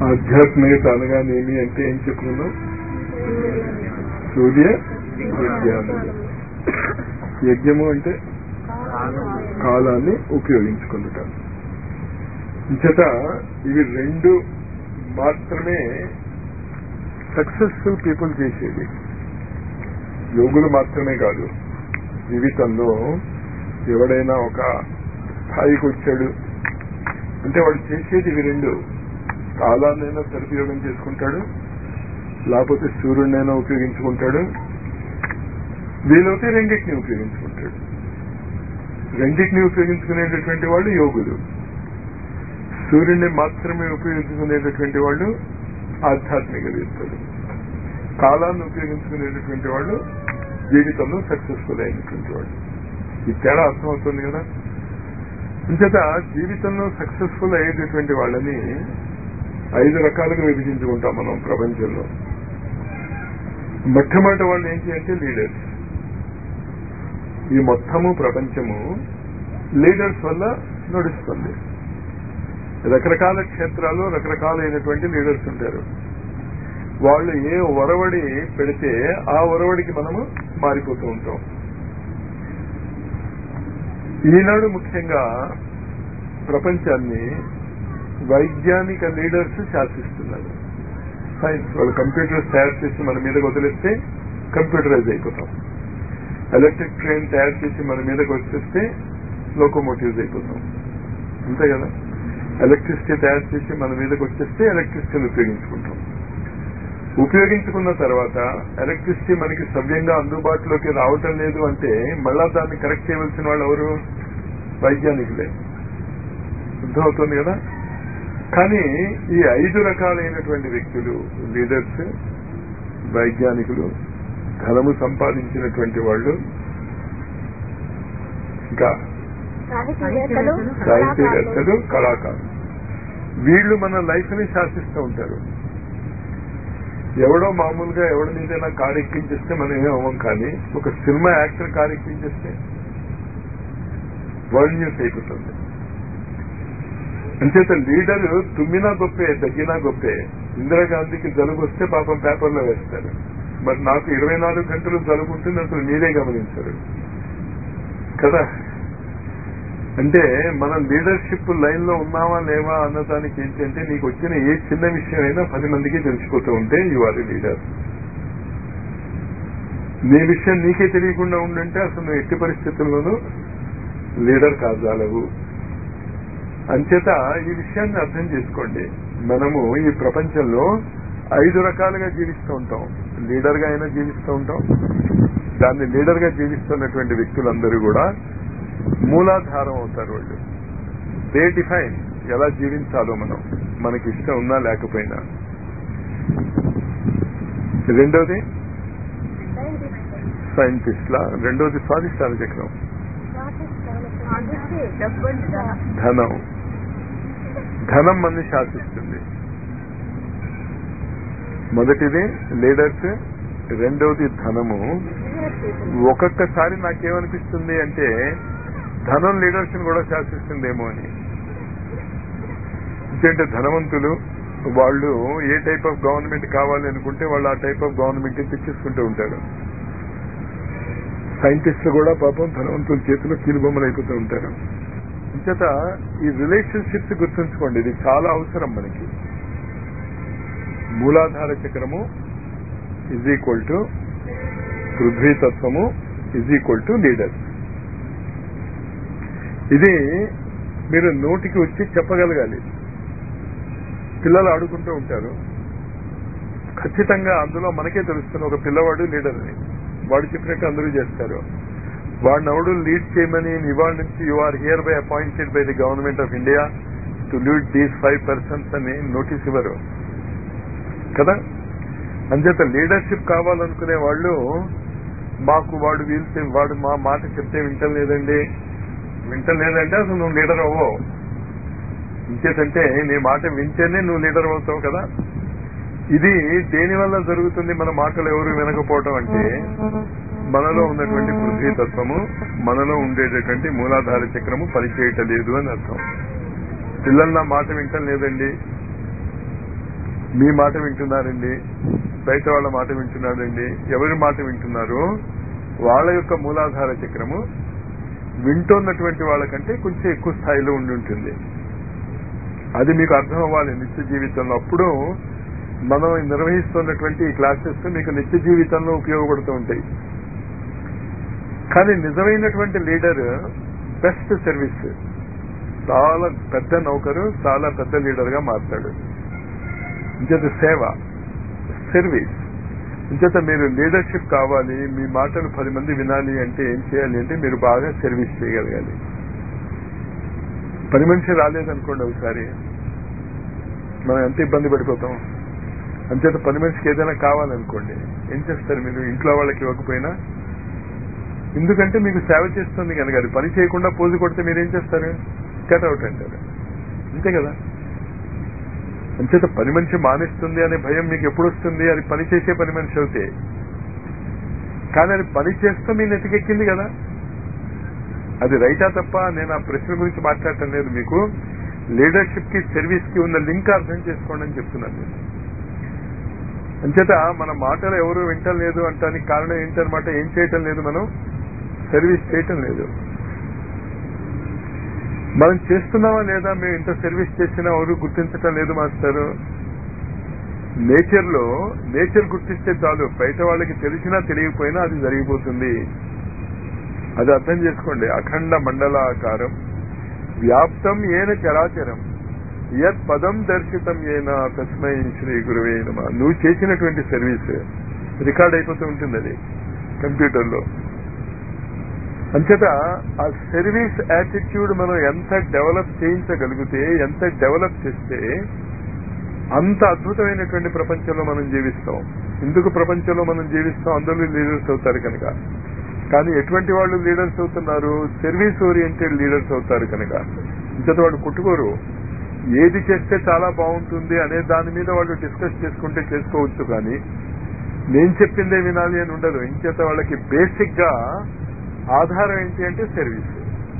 ఆధ్యాత్మికత అనగానేమి అంటే ఏం చెప్పుకున్నాం సూర్య విజ్ఞానం యజ్ఞము అంటే కాలాన్ని ఉపయోగించుకుంటాం ఇంచేత ఇవి రెండు మాత్రమే సక్సెస్ఫుల్ పీపుల్ చేసేది యోగులు మాత్రమే కాదు జీవితంలో ఎవడైనా ఒక స్థాయికి వచ్చాడు అంటే వాడు చేసేది ఇవి రెండు కాలాన్నైనా సదుపయోగం చేసుకుంటాడు లేకపోతే సూర్యుడినైనా ఉపయోగించుకుంటాడు వీలైతే రెండింటిని ఉపయోగించుకుంటాడు రెండింటిని ఉపయోగించుకునేటటువంటి వాళ్ళు యోగులు సూర్యుడిని మాత్రమే ఉపయోగించుకునేటటువంటి వాళ్ళు ఆధ్యాత్మిక వేత్తలు కాలాన్ని ఉపయోగించుకునేటటువంటి వాళ్ళు జీవితంలో సక్సెస్ఫుల్ అయినటువంటి వాళ్ళు ఈ తేడా అర్థమవుతుంది కదా ఇంచేత జీవితంలో సక్సెస్ఫుల్ అయ్యేటటువంటి వాళ్ళని ఐదు రకాలుగా విభజించుకుంటాం మనం ప్రపంచంలో మొట్టమొదటి వాళ్ళు ఏంటి అంటే లీడర్స్ ఈ మొత్తము ప్రపంచము లీడర్స్ వల్ల నడుస్తుంది రకరకాల క్షేత్రాల్లో రకరకాలైనటువంటి లీడర్స్ ఉంటారు వాళ్ళు ఏ ఒరవడి పెడితే ఆ ఒరవడికి మనము మారిపోతూ ఉంటాం ఈనాడు ముఖ్యంగా ప్రపంచాన్ని వైజ్ఞానిక లీడర్స్ శాసిస్తున్నారు సైన్స్ వాళ్ళు కంప్యూటర్స్ తయారు చేసి మన మీదకి వదిలేస్తే కంప్యూటరైజ్ అయిపోతాం ఎలక్ట్రిక్ ట్రైన్ తయారు చేసి మన మీదకి వచ్చేస్తే లోకోమోటివ్స్ అయిపోతాం అంతే కదా ఎలక్ట్రిసిటీ తయారు చేసి మన మీదకి వచ్చేస్తే ఎలక్ట్రిసిటీని ఉపయోగించుకుంటాం ఉపయోగించుకున్న తర్వాత ఎలక్ట్రిసిటీ మనకి సవ్యంగా అందుబాటులోకి రావటం లేదు అంటే మళ్ళా దాన్ని కరెక్ట్ చేయవలసిన వాళ్ళు ఎవరు వైజ్ఞానికులే అర్థమవుతుంది కదా కానీ ఈ ఐదు రకాలైనటువంటి వ్యక్తులు లీడర్స్ వైజ్ఞానికులు ధనము సంపాదించినటువంటి వాళ్ళు ఇంకా సాహితీవేత్తలు సాహిత్యవేత్తలు కళాకారులు వీళ్ళు మన లైఫ్ ని శాసిస్తూ ఉంటారు ఎవడో మామూలుగా ఎవడి మీదైనా కారు ఎక్కించేస్తే మనం ఏం అవ్వం కానీ ఒక సినిమా యాక్టర్ కారు ఎక్కించేస్తే వరల్డ్ న్యూస్ అయిపోతుంది అంచేత లీడర్ తుమ్మినా గొప్పే తగ్గినా గొప్పే ఇందిరాగాంధీకి జలుబు వస్తే పాపం పేపర్లో వేస్తారు మరి నాకు ఇరవై నాలుగు గంటలు జలుబు ఉంటుంది అసలు మీరే గమనించరు కదా అంటే మనం లీడర్షిప్ లైన్ లో ఉన్నావా లేవా అన్నదానికి ఏంటంటే నీకు వచ్చిన ఏ చిన్న విషయం అయినా పది మందికి తెలిసిపోతూ ఉంటే యు ఆర్ లీడర్ నీ విషయం నీకే తెలియకుండా ఉండంటే అసలు నువ్వు ఎట్టి పరిస్థితుల్లోనూ లీడర్ కాజాలవు అంచేత ఈ విషయాన్ని అర్థం చేసుకోండి మనము ఈ ప్రపంచంలో ఐదు రకాలుగా జీవిస్తూ ఉంటాం లీడర్ గా అయినా జీవిస్తూ ఉంటాం దాన్ని లీడర్ గా జీవిస్తున్నటువంటి వ్యక్తులందరూ కూడా మూలాధారం అవుతారు వాళ్ళు దే డిఫైన్ ఎలా జీవించాలో మనం మనకి ఇష్టం ఉన్నా లేకపోయినా రెండోది సైంటిస్ట్ల రెండోది స్వాధిష్టాన చక్రం ధనం ధనం మనని శాసిస్తుంది మొదటిది లీడర్స్ రెండవది ధనము ఒక్కొక్కసారి నాకేమనిపిస్తుంది అంటే ధనం లీడర్స్ కూడా శాసిస్తుందేమో అని ఎందుకంటే ధనవంతులు వాళ్ళు ఏ టైప్ ఆఫ్ గవర్నమెంట్ కావాలి అనుకుంటే వాళ్ళు ఆ టైప్ ఆఫ్ గవర్నమెంట్ తెచ్చేసుకుంటూ ఉంటారు సైంటిస్టులు కూడా పాపం ధనవంతుల చేతిలో కీలుబొమ్మలు అయిపోతూ ఉంటారు అంచేత ఈ రిలేషన్షిప్స్ గుర్తుంచుకోండి ఇది చాలా అవసరం మనకి మూలాధార చక్రము ఇజ్ ఈక్వల్ టు పృథ్వీతత్వము ఇజ్ ఈక్వల్ టు లీడర్స్ ఇది మీరు నోటికి వచ్చి చెప్పగలగాలి పిల్లలు ఆడుకుంటూ ఉంటారు ఖచ్చితంగా అందులో మనకే తెలుస్తుంది ఒక పిల్లవాడు లీడర్ అని వాడు చెప్పినట్టు అందరూ చేస్తారు వాడిని ఎవడు లీడ్ చేయమని ఇవాళ నుంచి you are here by appointed by the government of India to lead these five persons అని నోటీస్ ఇవ్వరు కదా అంచేత లీడర్షిప్ కావాలనుకునే వాళ్ళు మాకు వాడు వీల్తే వాడు మా మాట చెప్తే వింటలేదండి వింటలేదంటే అసలు నువ్వు లీడర్ అవ్వవు ఇంకేతంటే నీ మాట వింటేనే నువ్వు లీడర్ అవుతావు కదా ఇది దేని వల్ల జరుగుతుంది మన మాటలు ఎవరు వినకపోవటం అంటే మనలో ఉన్నటువంటి పృథ్వీ తత్వము మనలో ఉండేటటువంటి మూలాధార చక్రము పనిచేయటం లేదు అని అర్థం పిల్లలు నా మాట వింటం లేదండి మీ మాట వింటున్నారండి బయట వాళ్ళ మాట వింటున్నారండి ఎవరి మాట వింటున్నారు వాళ్ళ యొక్క మూలాధార చక్రము వింటున్నటువంటి వాళ్ళకంటే కొంచెం ఎక్కువ స్థాయిలో ఉండి ఉంటుంది అది మీకు అర్థం అవ్వాలి నిత్య జీవితంలో అప్పుడు మనం నిర్వహిస్తున్నటువంటి ఈ క్లాసెస్ మీకు నిత్య జీవితంలో ఉపయోగపడుతూ ఉంటాయి కానీ నిజమైనటువంటి లీడర్ బెస్ట్ సర్వీస్ చాలా పెద్ద నౌకరు చాలా పెద్ద లీడర్ గా మారుతాడు ఇంచేత సేవ సర్వీస్ ఇంచేత మీరు లీడర్షిప్ కావాలి మీ మాటలు పది మంది వినాలి అంటే ఏం చేయాలి అంటే మీరు బాగా సర్వీస్ చేయగలగాలి పని మనిషి రాలేదనుకోండి ఒకసారి మనం ఎంత ఇబ్బంది పడిపోతాం అంచేత పని మనిషికి ఏదైనా కావాలనుకోండి ఏం చేస్తారు మీరు ఇంట్లో వాళ్ళకి ఇవ్వకపోయినా ఎందుకంటే మీకు సేవ చేస్తుంది కనుక అది పని చేయకుండా పోజు కొడితే మీరేం చేస్తారు కట్అవుట్ అంటారు అంతే కదా అంచేత పని మనిషి మానేస్తుంది అనే భయం మీకు ఎప్పుడు వస్తుంది అది పని చేసే పని మనిషి అవుతే కానీ అది పని చేస్తూ మీ నెతికెక్కింది కదా అది రైటా తప్ప నేను ఆ ప్రశ్న గురించి మాట్లాడటం లేదు మీకు లీడర్షిప్ కి సర్వీస్ కి ఉన్న లింక్ అర్థం చేసుకోండి అని చెప్తున్నాను నేను అంచేత మన మాటలు ఎవరు వింటలేదు అంటానికి కారణం ఏంటనమాట ఏం చేయటం లేదు మనం సర్వీస్ చేయటం లేదు మనం చేస్తున్నామా లేదా మేము ఇంత సర్వీస్ చేసినా ఎవరు గుర్తించటం లేదు మాస్టారు నేచర్ లో నేచర్ గుర్తిస్తే చాలు బయట వాళ్ళకి తెలిసినా తెలియకపోయినా అది జరిగిపోతుంది అది అర్థం చేసుకోండి అఖండ మండలాకారం వ్యాప్తం ఏన చరాచరం యత్ పదం దర్శితం ఏనా తస్మై శ్రీ గురువే నమ నువ్వు చేసినటువంటి సర్వీస్ రికార్డ్ అయిపోతూ ఉంటుంది అది కంప్యూటర్లో అంచేత ఆ సర్వీస్ యాటిట్యూడ్ మనం ఎంత డెవలప్ చేయించగలిగితే ఎంత డెవలప్ చేస్తే అంత అద్భుతమైనటువంటి ప్రపంచంలో మనం జీవిస్తాం ఎందుకు ప్రపంచంలో మనం జీవిస్తాం అందరూ లీడర్స్ అవుతారు కనుక కానీ ఎటువంటి వాళ్ళు లీడర్స్ అవుతున్నారు సర్వీస్ ఓరియంటెడ్ లీడర్స్ అవుతారు కనుక ఇంతటి వాళ్ళు కొట్టుకోరు ఏది చేస్తే చాలా బాగుంటుంది అనే దాని మీద వాళ్ళు డిస్కస్ చేసుకుంటే చేసుకోవచ్చు కానీ నేను చెప్పిందే వినాలి అని ఉండదు ఇంచేత వాళ్ళకి బేసిక్ గా ఆధారం ఏంటి అంటే సర్వీస్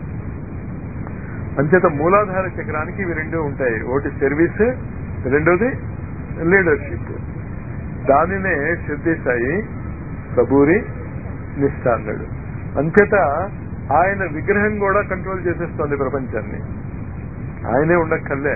అంచేత మూలాధార చక్రానికి ఇవి రెండు ఉంటాయి ఒకటి సర్వీస్ రెండోది లీడర్షిప్ దానినే సిద్ధిసాయి సబూరి నిష్ఠ అన్నాడు అంచేత ఆయన విగ్రహం కూడా కంట్రోల్ చేసేస్తోంది ప్రపంచాన్ని ఆయనే ఉండక్కర్లే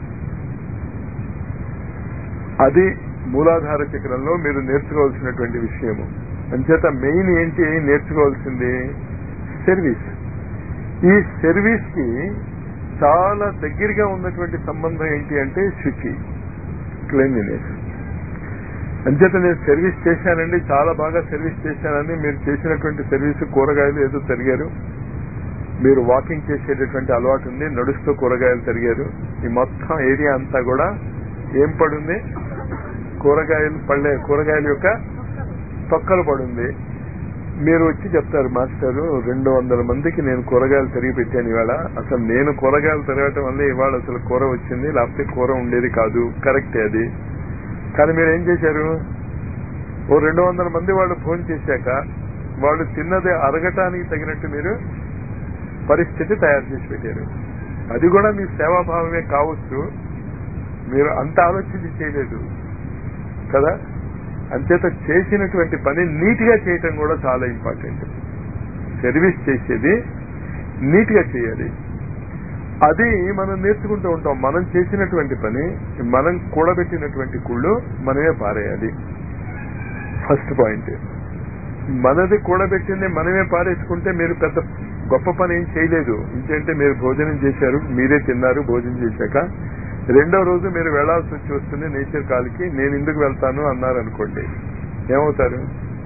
అది మూలాధార చక్రంలో మీరు నేర్చుకోవాల్సినటువంటి విషయము అంచేత మెయిన్ ఏంటి నేర్చుకోవాల్సింది సర్వీస్ ఈ సర్వీస్ కి చాలా దగ్గరగా ఉన్నటువంటి సంబంధం ఏంటి అంటే శుచి క్లీన్లీనెస్ అంచేత నేను సర్వీస్ చేశానండి చాలా బాగా సర్వీస్ చేశానని మీరు చేసినటువంటి సర్వీస్ కూరగాయలు ఏదో తరిగారు మీరు వాకింగ్ చేసేటటువంటి అలవాటు ఉంది నడుస్తూ కూరగాయలు తరిగారు ఈ మొత్తం ఏరియా అంతా కూడా ఏం పడుంది కూరగాయలు పళ్ళే కూరగాయల యొక్క తొక్కలు పడుంది మీరు వచ్చి చెప్తారు మాస్టారు రెండు వందల మందికి నేను కూరగాయలు తరిగి పెట్టాను ఇవాళ అసలు నేను కూరగాయలు తిరగటం వల్ల ఇవాళ అసలు కూర వచ్చింది లేకపోతే కూర ఉండేది కాదు కరెక్టే అది కానీ మీరు ఏం చేశారు ఓ రెండు వందల మంది వాళ్ళు ఫోన్ చేశాక వాళ్ళు తిన్నది అరగటానికి తగినట్టు మీరు పరిస్థితి తయారు చేసి పెట్టారు అది కూడా మీ సేవాభావమే కావచ్చు మీరు అంత ఆలోచించి చేయలేదు కదా అంచేత చేసినటువంటి పని నీట్ గా చేయటం కూడా చాలా ఇంపార్టెంట్ సర్వీస్ చేసేది నీట్ గా చేయాలి అది మనం నేర్చుకుంటూ ఉంటాం మనం చేసినటువంటి పని మనం కూడబెట్టినటువంటి కుళ్ళు మనమే పారేయాలి ఫస్ట్ పాయింట్ మనది కూడబెట్టింది మనమే పారేసుకుంటే మీరు పెద్ద గొప్ప పని ఏం చేయలేదు ఇంకేంటే మీరు భోజనం చేశారు మీరే తిన్నారు భోజనం చేశాక రెండో రోజు మీరు వెళ్లాల్సి వచ్చి వస్తుంది నేచర్ కాల్కి నేను ఎందుకు వెళ్తాను అన్నారు అనుకోండి ఏమవుతారు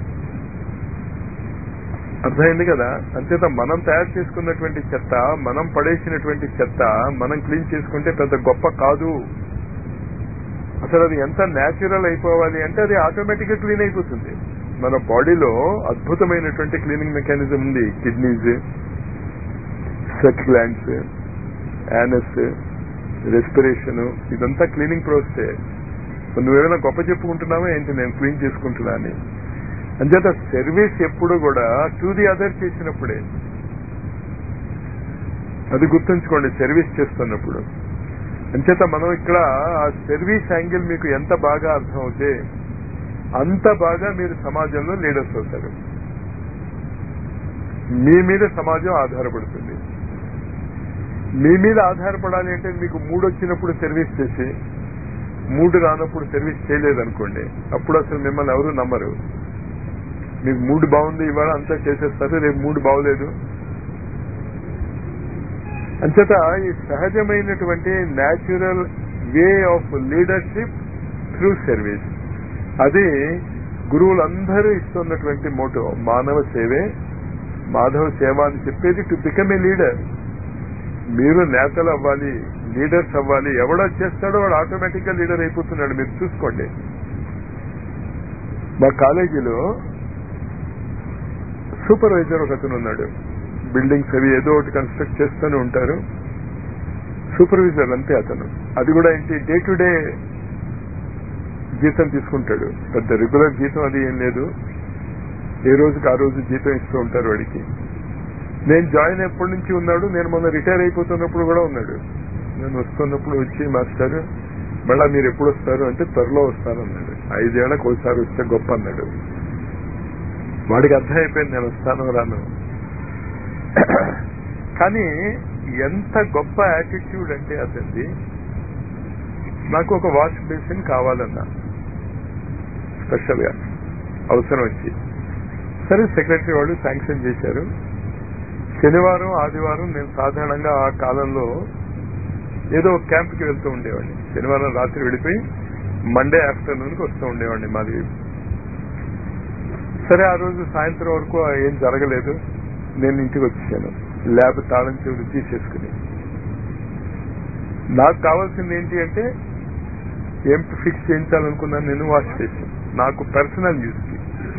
అర్థమైంది కదా అంచేత మనం తయారు చేసుకున్నటువంటి చెత్త మనం పడేసినటువంటి చెత్త మనం క్లీన్ చేసుకుంటే పెద్ద గొప్ప కాదు అసలు అది ఎంత న్యాచురల్ అయిపోవాలి అంటే అది ఆటోమేటిక్ గా క్లీన్ అయిపోతుంది మన బాడీలో అద్భుతమైనటువంటి క్లీనింగ్ మెకానిజం ఉంది kidneys sweat glands anus respiration ఇదంతా క్లీనింగ్ ప్రాసెస్ నువ్వేమైనా గొప్ప చెప్పుకుంటున్నావా ఏంటి నేను క్లీన్ చేసుకుంటున్నా అని అంచేత సర్వీస్ ఎప్పుడు కూడా టు ది అదర్ చేసినప్పుడే అది గుర్తుంచుకోండి సర్వీస్ చేస్తున్నప్పుడు అంచేత మనం ఇక్కడ ఆ సర్వీస్ యాంగిల్ మీకు ఎంత బాగా అర్థం అవుతే అంత బాగా మీరు సమాజంలో లీడర్స్ అవుతారు మీ మీద సమాజం ఆధారపడుతుంది మీ మీద ఆధారపడాలి అంటే మీకు మూడు వచ్చినప్పుడు సర్వీస్ చేసి మూడు రానప్పుడు సర్వీస్ చేయలేదనుకోండి అప్పుడు అసలు మిమ్మల్ని ఎవరు నమ్మరు మీకు మూడు బాగుంది ఇవాళ అంతా చేసేస్తారు రేపు మూడు బాగోలేదు అంచేత ఈ సహజమైనటువంటి natural way of leadership through service అది గురువులందరూ ఇస్తున్నటువంటి మోటో మానవ సేవే మాధవ సేవ అని చెప్పేది టు బికమ్ ఏ లీడర్ మీరు నేతలు అవ్వాలి లీడర్స్ అవ్వాలి ఎవడో చేస్తాడో వాడు ఆటోమేటిక్ గా లీడర్ అయిపోతున్నాడు మీరు చూసుకోండి మా కాలేజీలో సూపర్వైజర్ ఒక అతను ఉన్నాడు బిల్డింగ్స్ అవి ఏదో ఒకటి కన్స్ట్రక్ట్ చేస్తూనే ఉంటారు సూపర్వైజర్ అంతే అతను అది కూడా ఏంటి డే టు డే జీతం తీసుకుంటాడు పెద్ద రెగ్యులర్ జీతం అది ఏం లేదు ఏ రోజుకి ఆ రోజు జీతం ఇస్తూ ఉంటారు వాడికి నేను జాయిన్ ఎప్పటి నుంచి ఉన్నాడు నేను మొన్న రిటైర్ అయిపోతున్నప్పుడు కూడా ఉన్నాడు నేను వస్తున్నప్పుడు వచ్చి మాస్టర్ మళ్ళా మీరు ఎప్పుడు వస్తారు అంటే త్వరలో వస్తాను అన్నాడు ఐదేళ్లకు ఒకసారి వస్తే గొప్ప అన్నాడు వాడికి అర్థం అయిపోయింది నేను వస్తాను రాను కానీ ఎంత గొప్ప యాటిట్యూడ్ అంటే అతనిది నాకు ఒక వాష్ బేసిన్ కావాలన్నా స్పెషల్ గా అవసరం వచ్చి సరే సెక్రటరీ వాళ్ళు శాంక్షన్ చేశారు శనివారం ఆదివారం నేను సాధారణంగా ఆ కాలంలో ఏదో ఒక క్యాంప్కి వెళ్తూ ఉండేవాడిని శనివారం రాత్రి వెళ్ళిపోయి మండే ఆఫ్టర్నూన్కి వస్తూ ఉండేవాడిని మాది సరే ఆ రోజు సాయంత్రం వరకు ఏం జరగలేదు నేను ఇంటికి వచ్చాను ల్యాబ్ తాళం చెవులు తీసేసుకుని నాకు కావాల్సింది ఏంటి అంటే ఏం ఫిక్స్ చేయించాలనుకున్నాను నేను వాష్ చేసాను నాకు పర్సనల్ యూస్కి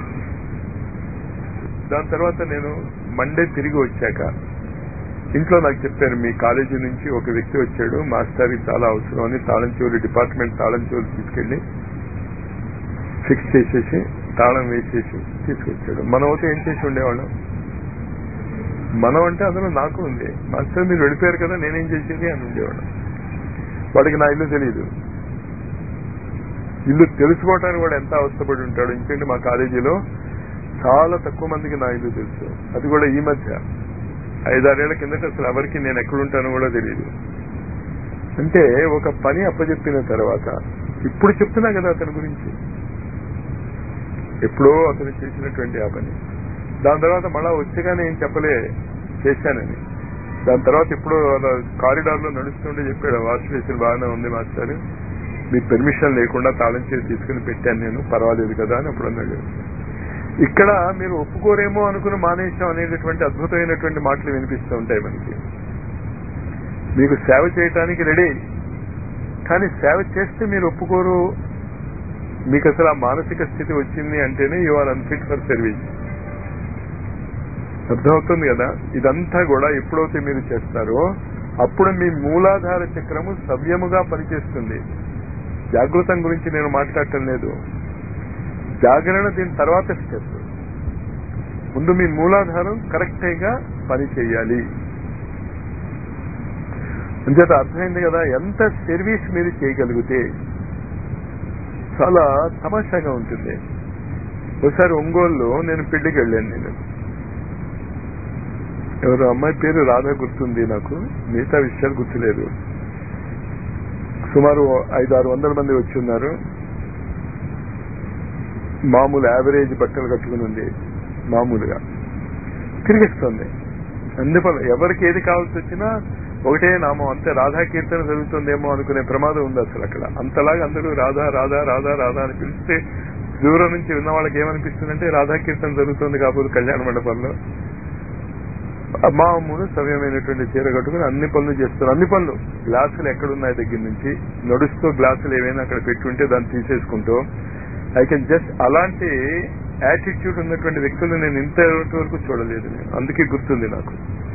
దాని తర్వాత నేను మండే తిరిగి వచ్చాక ఇంట్లో నాకు చెప్పారు మీ కాలేజీ నుంచి ఒక వ్యక్తి వచ్చాడు మాస్టర్కి చాలా అవసరం అని తాళం చెవులు డిపార్ట్మెంట్ తాళం చెవులు తీసుకెళ్లి ఫిక్స్ చేసేసి తాళం వేసేసి తీసుకొచ్చాడు మనం అయితే ఏం చేసి ఉండేవాళ్ళం మనం అంటే అందులో నాకు ఉంది మాస్టర్ మీరు వెళ్ళిపోయారు కదా నేనేం చేసేది అని ఉండేవాడు వాడికి నా ఇల్లు తెలియదు ఇల్లు తెలుసుకోవటానికి వాడు ఎంత అవస్థపడి ఉంటాడు ఎందుకంటే మా కాలేజీలో చాలా తక్కువ మందికి నా ఇల్లు తెలుసు అది కూడా ఈ మధ్య ఐదారేళ్ల కిందట అసలు ఎవరికి నేను ఎక్కడుంటానో కూడా తెలియదు అంటే ఒక పని అప్పచెప్పిన తర్వాత ఇప్పుడు చెప్తున్నా కదా అతని గురించి ఎప్పుడో అతను చేసినటువంటి ఆ పని దాని తర్వాత మళ్ళా వచ్చగానే ఏం చెప్పలే చేశానని దాని తర్వాత ఇప్పుడు కారిడార్ లో నడుస్తుంటే చెప్పాడు వాష్ బేసిన్ బాగానే ఉంది మాస్టర్ మీ పెర్మిషన్ లేకుండా తాళం చేసి తీసుకుని పెట్టాను నేను పర్వాలేదు కదా అని అప్పుడు అన్నాడు ఇక్కడ మీరు ఒప్పుకోరేమో అనుకుని మానేశాం అనేటటువంటి అద్భుతమైనటువంటి మాటలు వినిపిస్తూ ఉంటాయి మనకి మీకు సేవ చేయటానికి రెడీ కానీ సేవ చేస్తే మీరు ఒప్పుకోరు మీకు అసలు ఆ మానసిక స్థితి వచ్చింది అంటేనే you are unfit for service అర్థమవుతుంది కదా ఇదంతా కూడా ఎప్పుడైతే మీరు చేస్తారో అప్పుడు మీ మూలాధార చక్రము సవ్యముగా పనిచేస్తుంది జాగృతం గురించి నేను మాట్లాడటం లేదు జాగరణ దీని తర్వాత స్టెప్ ముందు మీ మూలాధారం కరెక్ట్ గా పని చేయాలి అంచేత అర్థమైంది కదా ఎంత సర్వీస్ మీరు చేయగలిగితే చాలా తమాషాగా ఉంటుంది ఒకసారి ఒంగోలులో నేను పెళ్లికి వెళ్ళాను నేను ఎవరు అమ్మాయి పేరు రాధా గుర్తుంది నాకు మిగతా విషయాలు గుర్తులేదు సుమారు ఐదు ఆరు వందల మంది వచ్చి ఉన్నారు మామూలు యావరేజ్ బట్టలు కట్టుకుని ఉంది మామూలుగా తిరిగిస్తుంది అందువల్ల ఎవరికి ఏది కావాల్సి వచ్చినా ఒకటే నామం అంతే రాధా కీర్తన జరుగుతుందేమో అనుకునే ప్రమాదం ఉంది అసలు అక్కడ అంతలాగా అందరూ రాధా రాధా రాధా రాధా అని పిలిస్తే దూరం నుంచి విన్న వాళ్ళకి ఏమనిపిస్తుందంటే రాధా కీర్తన జరుగుతుంది కాకపోతే కళ్యాణ మండపంలో మామూలు సవ్యమైనటువంటి చీర కట్టుకుని అన్ని పనులు చేస్తారు అన్ని పనులు గ్లాసులు ఎక్కడున్నాయి దగ్గర నుంచి నడుస్తూ గ్లాసులు ఏవైనా అక్కడ పెట్టుంటే దాన్ని తీసేసుకుంటూ ఐ కెన్ జస్ట్ అలాంటి యాటిట్యూడ్ ఉన్నటువంటి వ్యక్తులు నేను ఇంతవరకు వరకు చూడలేదు నేను అందుకే గుర్తుంది నాకు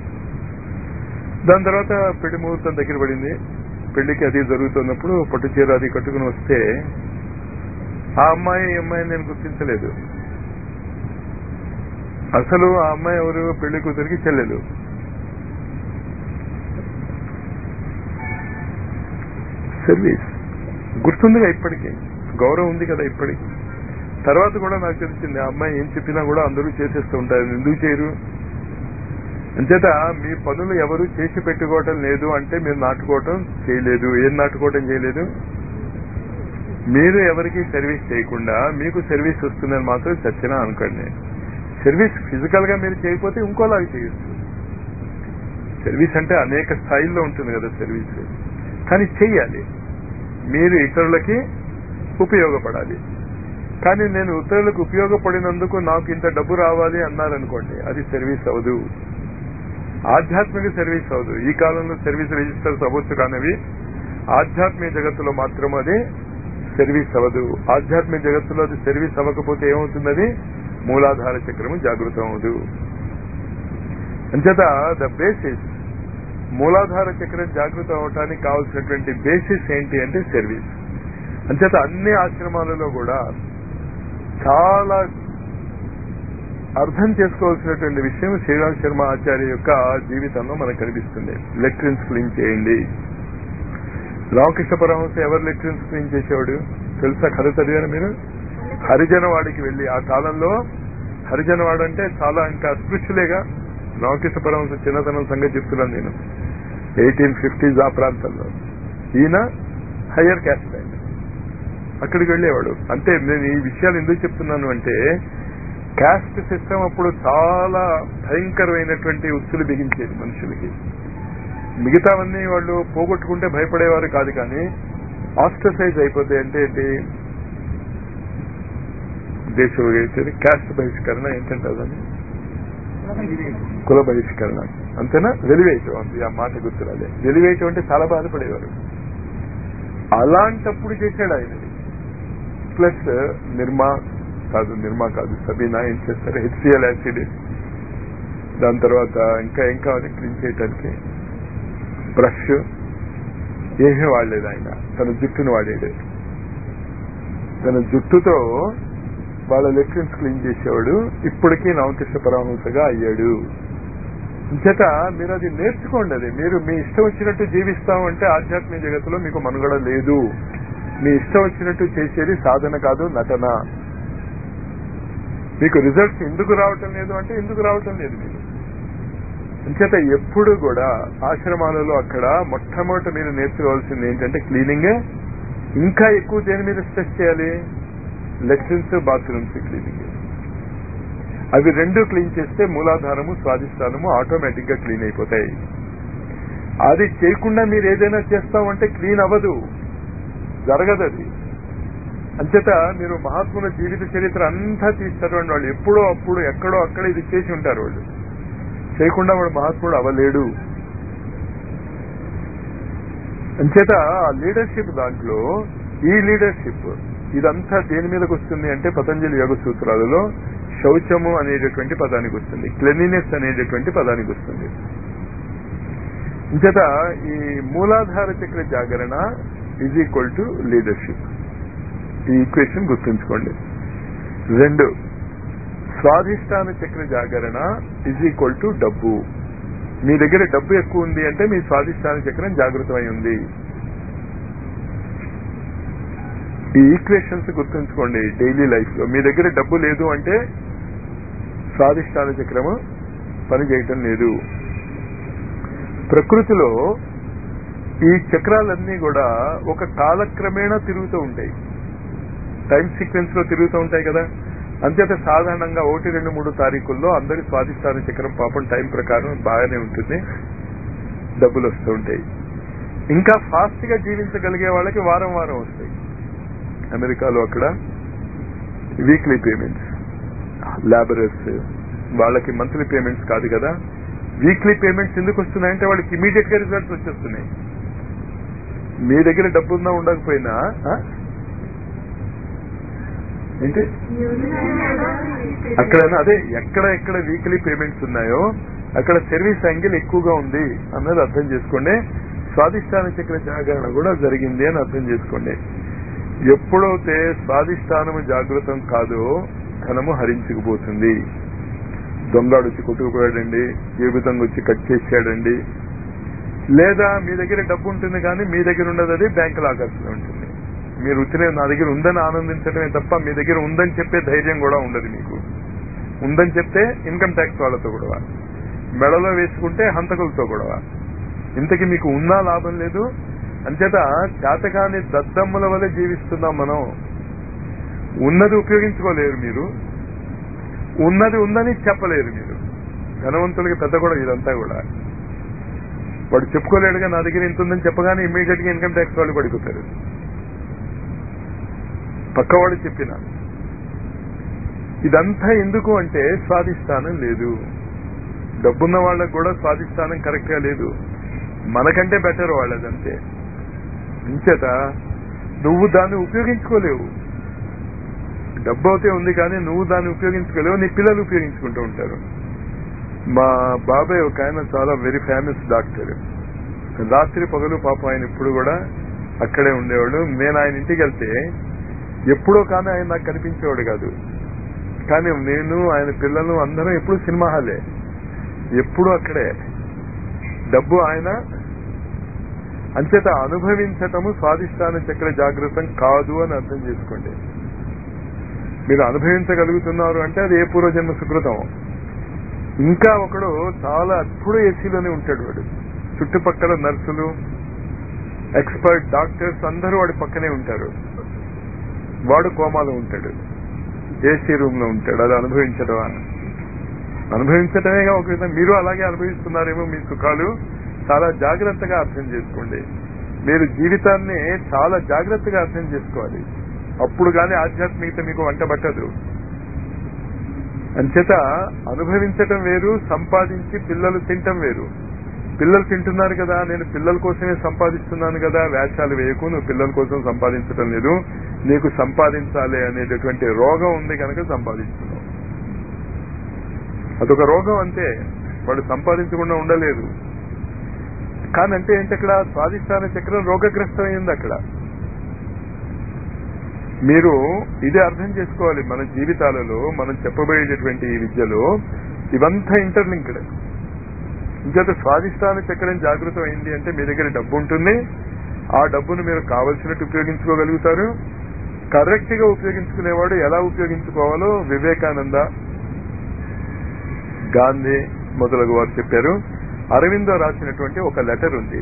దాని తర్వాత పెళ్లి ముహూర్తం దగ్గర పడింది పెళ్లికి అది జరుగుతున్నప్పుడు పట్టు చీర అది కట్టుకుని వస్తే ఆ అమ్మాయి ఈ అమ్మాయి నేను గుర్తించలేదు అసలు ఆ అమ్మాయి ఎవరు పెళ్లి కూతురికి చెల్లెలు సర్వీస్ గుర్తుందిగా ఇప్పటికీ గౌరవం ఉంది కదా ఇప్పటికి తర్వాత కూడా నాకు తెలిసింది ఆ అమ్మాయి ఏం చెప్పినా కూడా అందరూ చేసేస్తూ ఉంటారు ఎందుకు చేయరు అంచేత మీ పనులు ఎవరు చేసి పెట్టుకోవటం లేదు అంటే మీరు నాటుకోవటం చేయలేదు ఏం నాటుకోవటం చేయలేదు మీరు ఎవరికి సర్వీస్ చేయకుండా మీకు సర్వీస్ వస్తుందని మాత్రం చచ్చినా అనుకోండి సర్వీస్ ఫిజికల్ గా మీరు చేయకపోతే ఇంకోలాగా చేయొచ్చు సర్వీస్ అంటే అనేక స్థాయిల్లో ఉంటుంది కదా సర్వీస్ కానీ చెయ్యాలి మీరు ఇతరులకి ఉపయోగపడాలి కానీ నేను ఇతరులకు ఉపయోగపడినందుకు నాకు ఇంత డబ్బు రావాలి అన్నారనుకోండి అది సర్వీస్ అవదు ఆధ్యాత్మిక సర్వీస్ అవదు ఈ కాలంలో సర్వీస్ రిజిస్టర్స్ అవ్వచ్చు కానివి ఆధ్యాత్మిక జగత్తులో మాత్రం అది సర్వీస్ అవ్వదు ఆధ్యాత్మిక జగత్తులో అది సర్వీస్ అవ్వకపోతే ఏమవుతుంది అది మూలాధార చక్రము జాగృతం అవదు అంచేత ద బేసిస్ మూలాధార చక్రం జాగృతం అవటానికి కావాల్సినటువంటి బేసిస్ ఏంటి అంటే సర్వీస్ అంచేత అన్ని ఆశ్రమాలలో కూడా చాలా అర్థం చేసుకోవాల్సినటువంటి విషయం శ్రీరామ్ శర్మ ఆచార్య యొక్క జీవితంలో మనకు కనిపిస్తుంది లెట్రిన్స్ క్లీన్ చేయండి రామకృష్ణ పరమహంస ఎవరు లెట్రిన్స్ క్లీన్ చేసేవాడు తెలుసా కథ చదివారు మీరు హరిజనవాడికి వెళ్ళి ఆ కాలంలో హరిజనవాడు అంటే చాలా ఇంకా అస్పృశ్యులేగా రామకృష్ణ పరమహంస చిన్నతనం సంగతి చెప్తున్నాను నేను ఎయిటీన్ ఫిఫ్టీస్ ఆ ప్రాంతంలో ఈయన హయ్యర్ క్యాస్ట్ ఆయన అక్కడికి వెళ్ళేవాడు అంటే నేను ఈ విషయాలు ఎందుకు చెప్తున్నాను అంటే క్యాస్ట్ సిస్టమ్ అప్పుడు చాలా భయంకరమైనటువంటి ఉచ్చులు బిగించేది మనుషులకి మిగతావన్నీ వాళ్ళు పోగొట్టుకుంటే భయపడేవారు కాదు కానీ ఆస్ట్రసైజ్ అయిపోతాయి అంటే ఏంటి దేశ క్యాస్ట్ బహిష్కరణ ఏంటంటే అదని కుల బహిష్కరణ అంతేనా వెలివేయటం అంతే ఆ మాట గుర్తురాలే వెలివేయటం అంటే చాలా బాధపడేవారు అలాంటప్పుడు చేశాడు ఆయనది ప్లస్ నిర్మా కాదు నిర్మా కాదు సబీనా ఏం చేస్తారు హెచ్సిఎల్ యాసిడ్ దాని తర్వాత ఇంకా ఏం కావాలి క్లీన్ చేయటానికి బ్రష్ ఏమీ వాడలేదు ఆయన తన జుట్టును వాడాడు తన జుట్టుతో వాళ్ళ లెట్రిన్స్ క్లీన్ చేసేవాడు ఇప్పటికీ నవకృష్ణ పరమహంసగా అయ్యాడు చేత మీరు అది నేర్చుకోండి అది మీరు మీ ఇష్టం వచ్చినట్టు జీవిస్తామంటే ఆధ్యాత్మిక జగత్తులో మీకు మనుగడ లేదు మీ ఇష్టం వచ్చినట్టు చేసేది సాధన కాదు నటన మీకు రిజల్ట్స్ ఎందుకు రావటం లేదు అంటే ఎందుకు రావటం లేదు మీకు అంచేత ఎప్పుడు కూడా ఆశ్రమాలలో అక్కడ మొట్టమొదట మీరు నేర్చుకోవాల్సింది ఏంటంటే క్లీనింగే ఇంకా ఎక్కువ దేని మీద స్ట్రెస్ చేయాలి లెట్రిన్స్ బాత్రూమ్స్ క్లీనింగ్ అవి రెండు క్లీన్ చేస్తే మూలాధారము స్వాధిష్టానము ఆటోమేటిక్ గా క్లీన్ అయిపోతాయి అది చేయకుండా మీరు ఏదైనా చేస్తామంటే క్లీన్ అవ్వదు జరగదు అది అంచేత మీరు మహాత్ముల జీవిత చరిత్ర అంతా తీస్తారు అండి వాళ్ళు ఎప్పుడో అప్పుడు ఎక్కడో అక్కడ ఇది చేసి ఉంటారు వాళ్ళు చేయకుండా వాడు మహాత్ముడు అవ్వలేడు అంచేత ఆ లీడర్షిప్ దాంట్లో ఈ లీడర్షిప్ ఇదంతా దేని మీదకి వస్తుంది అంటే పతంజలి యోగ సూత్రాలలో శౌచము అనేటటువంటి పదానికి వస్తుంది క్లెన్లీనెస్ అనేటటువంటి పదానికి వస్తుంది అంచేత ఈ మూలాధార చక్ర జాగరణ ఈజ్ ఈక్వల్ టు లీడర్షిప్ ఈ ఈక్వేషన్ గుర్తుంచుకోండి రెండు స్వాధిష్టాన చక్ర జాగరణ ఈజ్ ఈక్వల్ టు డబ్బు మీ దగ్గర డబ్బు ఎక్కువ ఉంది అంటే మీ స్వాధిష్టాన చక్రం జాగృతమై ఉంది ఈ ఈక్వేషన్స్ గుర్తుంచుకోండి డైలీ లైఫ్ లో మీ దగ్గర డబ్బు లేదు అంటే స్వాధిష్టాన చక్రము పనిచేయటం లేదు ప్రకృతిలో ఈ చక్రాలన్నీ కూడా ఒక కాలక్రమేణా తిరుగుతూ ఉంటాయి టైం సీక్వెన్స్ లో తిరుగుతూ ఉంటాయి కదా అంతేత సాధారణంగా ఒకటి రెండు మూడు తారీఖుల్లో అందరి స్వాధిష్టాన చక్రం పాపం టైం ప్రకారం బాగానే ఉంటుంది డబ్బులు వస్తూ ఉంటాయి ఇంకా ఫాస్ట్ గా జీవించగలిగే వాళ్ళకి వారం వారం వస్తాయి అమెరికాలో అక్కడ వీక్లీ పేమెంట్స్ లేబరర్స్ వాళ్ళకి మంత్లీ పేమెంట్స్ కాదు కదా వీక్లీ పేమెంట్స్ ఎందుకు వస్తున్నాయంటే వాళ్ళకి ఇమీడియట్ గా రిజల్ట్స్ వచ్చేస్తున్నాయి మీ దగ్గర డబ్బు ఉందా ఉండకపోయినా ఆ? ఏంటి అక్కడ అదే ఎక్కడ ఎక్కడ వీక్లీ పేమెంట్స్ ఉన్నాయో అక్కడ సర్వీస్ యాంగిల్ ఎక్కువగా ఉంది అన్నది అర్థం చేసుకోండి స్వాధిష్టాన చక్ర జాగరణ కూడా జరిగింది అని అర్థం చేసుకోండి ఎప్పుడైతే స్వాధిష్టానము జాగృతం కాదో ధనము హరించుకుపోతుంది దొంగాడు వచ్చి కొట్టుకుపోయాడండి జీవితంగా వచ్చి కట్ చేశాడండి లేదా మీ దగ్గర డబ్బు ఉంటుంది కానీ మీ దగ్గర ఉండదు అది బ్యాంక్ లాకర్స్ లో ఉంటుంది మీరు ఉత్తినే నా దగ్గర ఉందని ఆనందించడమే తప్ప మీ దగ్గర ఉందని చెప్పే ధైర్యం కూడా ఉండదు మీకు ఉందని చెప్తే ఇన్కమ్ ట్యాక్స్ వాళ్ళతో గొడవ మెడలో వేసుకుంటే హంతకులతో గొడవ ఇంతకి మీకు ఉన్నా లాభం లేదు అంచేత చేతకాని దద్దమ్మల వల్ల జీవిస్తున్నాం మనం ఉన్నది ఉపయోగించుకోలేరు మీరు ఉన్నది ఉందని చెప్పలేరు మీరు ధనవంతులకి పెద్ద కూడా ఇదంతా కూడా వాడు చెప్పుకోలేడుగా నా దగ్గర ఇంత ఉందని చెప్పగానే ఇమ్మీడియట్ గా ఇన్కమ్ ట్యాక్స్ వాళ్ళు పడిపోతారు పక్కవాడు చెప్పిన ఇదంతా ఎందుకు అంటే స్వాధిష్టానం లేదు డబ్బున్న వాళ్ళకు కూడా స్వాధిష్టానం కరెక్ట్ గా లేదు మనకంటే బెటర్ వాళ్ళదంతే ఇంచేత నువ్వు దాన్ని ఉపయోగించుకోలేవు డబ్బు అయితే ఉంది కానీ నువ్వు దాన్ని ఉపయోగించుకోలేవు నీ పిల్లలు ఉపయోగించుకుంటూ ఉంటారు మా బాబాయ్ ఒక ఆయన చాలా వెరీ ఫేమస్ డాక్టర్ రాత్రి పగలు పాపం ఆయన ఇప్పుడు కూడా అక్కడే ఉండేవాడు నేను ఆయన ఇంటికి వెళ్తే ఎప్పుడో కానీ ఆయన నాకు కనిపించేవాడు కాదు కానీ నేను ఆయన పిల్లలు అందరం ఎప్పుడు సినిమా హాలే ఎప్పుడు అక్కడే డబ్బు ఆయన అంచేత అనుభవించటము స్వాదిష్టాన చక్ర జాగృతం కాదు అని అర్థం చేసుకోండి మీరు అనుభవించగలుగుతున్నారు అంటే అది ఏ పూర్వజన్మ సుకృతం ఇంకా ఒకడు చాలా అప్పుడు ఏసీలోనే ఉంటాడు వాడు చుట్టుపక్కల నర్సులు ఎక్స్పర్ట్ డాక్టర్స్ అందరూ వాడి పక్కనే ఉంటారు వాడు కోమాలో ఉంటాడు ఏసీ రూమ్ లో ఉంటాడు అది అనుభవించడం అనుభవించటమేగా ఒక విధంగా మీరు అలాగే అనుభవిస్తున్నారేమో మీ సుఖాలు చాలా జాగ్రత్తగా అర్థం చేసుకోండి మీరు జీవితాన్ని చాలా జాగ్రత్తగా అర్థం చేసుకోవాలి అప్పుడు కానీ ఆధ్యాత్మికత మీకు వంట పట్టదు అంచేత అనుభవించటం వేరు సంపాదించి పిల్లలు తింటం వేరు పిల్లలు తింటున్నారు కదా నేను పిల్లల కోసమే సంపాదిస్తున్నాను కదా వేషాలు వేయకు నువ్వు పిల్లల కోసం సంపాదించటం లేదు నీకు సంపాదించాలి అనేటటువంటి రోగం ఉంది కనుక సంపాదిస్తున్నావు అదొక రోగం అంతే వాడు సంపాదించకుండా ఉండలేదు కానీ అంటే ఏంటి అక్కడ స్వాదిష్టాన చక్రం రోగగ్రస్తమైంది అక్కడ మీరు ఇదే అర్థం చేసుకోవాలి మన జీవితాలలో మనం చెప్పబోయేటటువంటి ఈ విద్యలో ఇవంతా ఇంటర్లింక్డ్ ఇంకేత స్వాదిష్టాన చక్రం జాగృతం అయింది అంటే మీ దగ్గర డబ్బు ఉంటుంది ఆ డబ్బును మీరు కావలసినట్టు ఉపయోగించుకోగలుగుతారు కరెక్ట్ గా ఉపయోగించుకునేవాడు ఎలా ఉపయోగించుకోవాలో వివేకానంద గాంధీ మొదలగు వారు చెప్పారు అరవిందో రాసినటువంటి ఒక లెటర్ ఉంది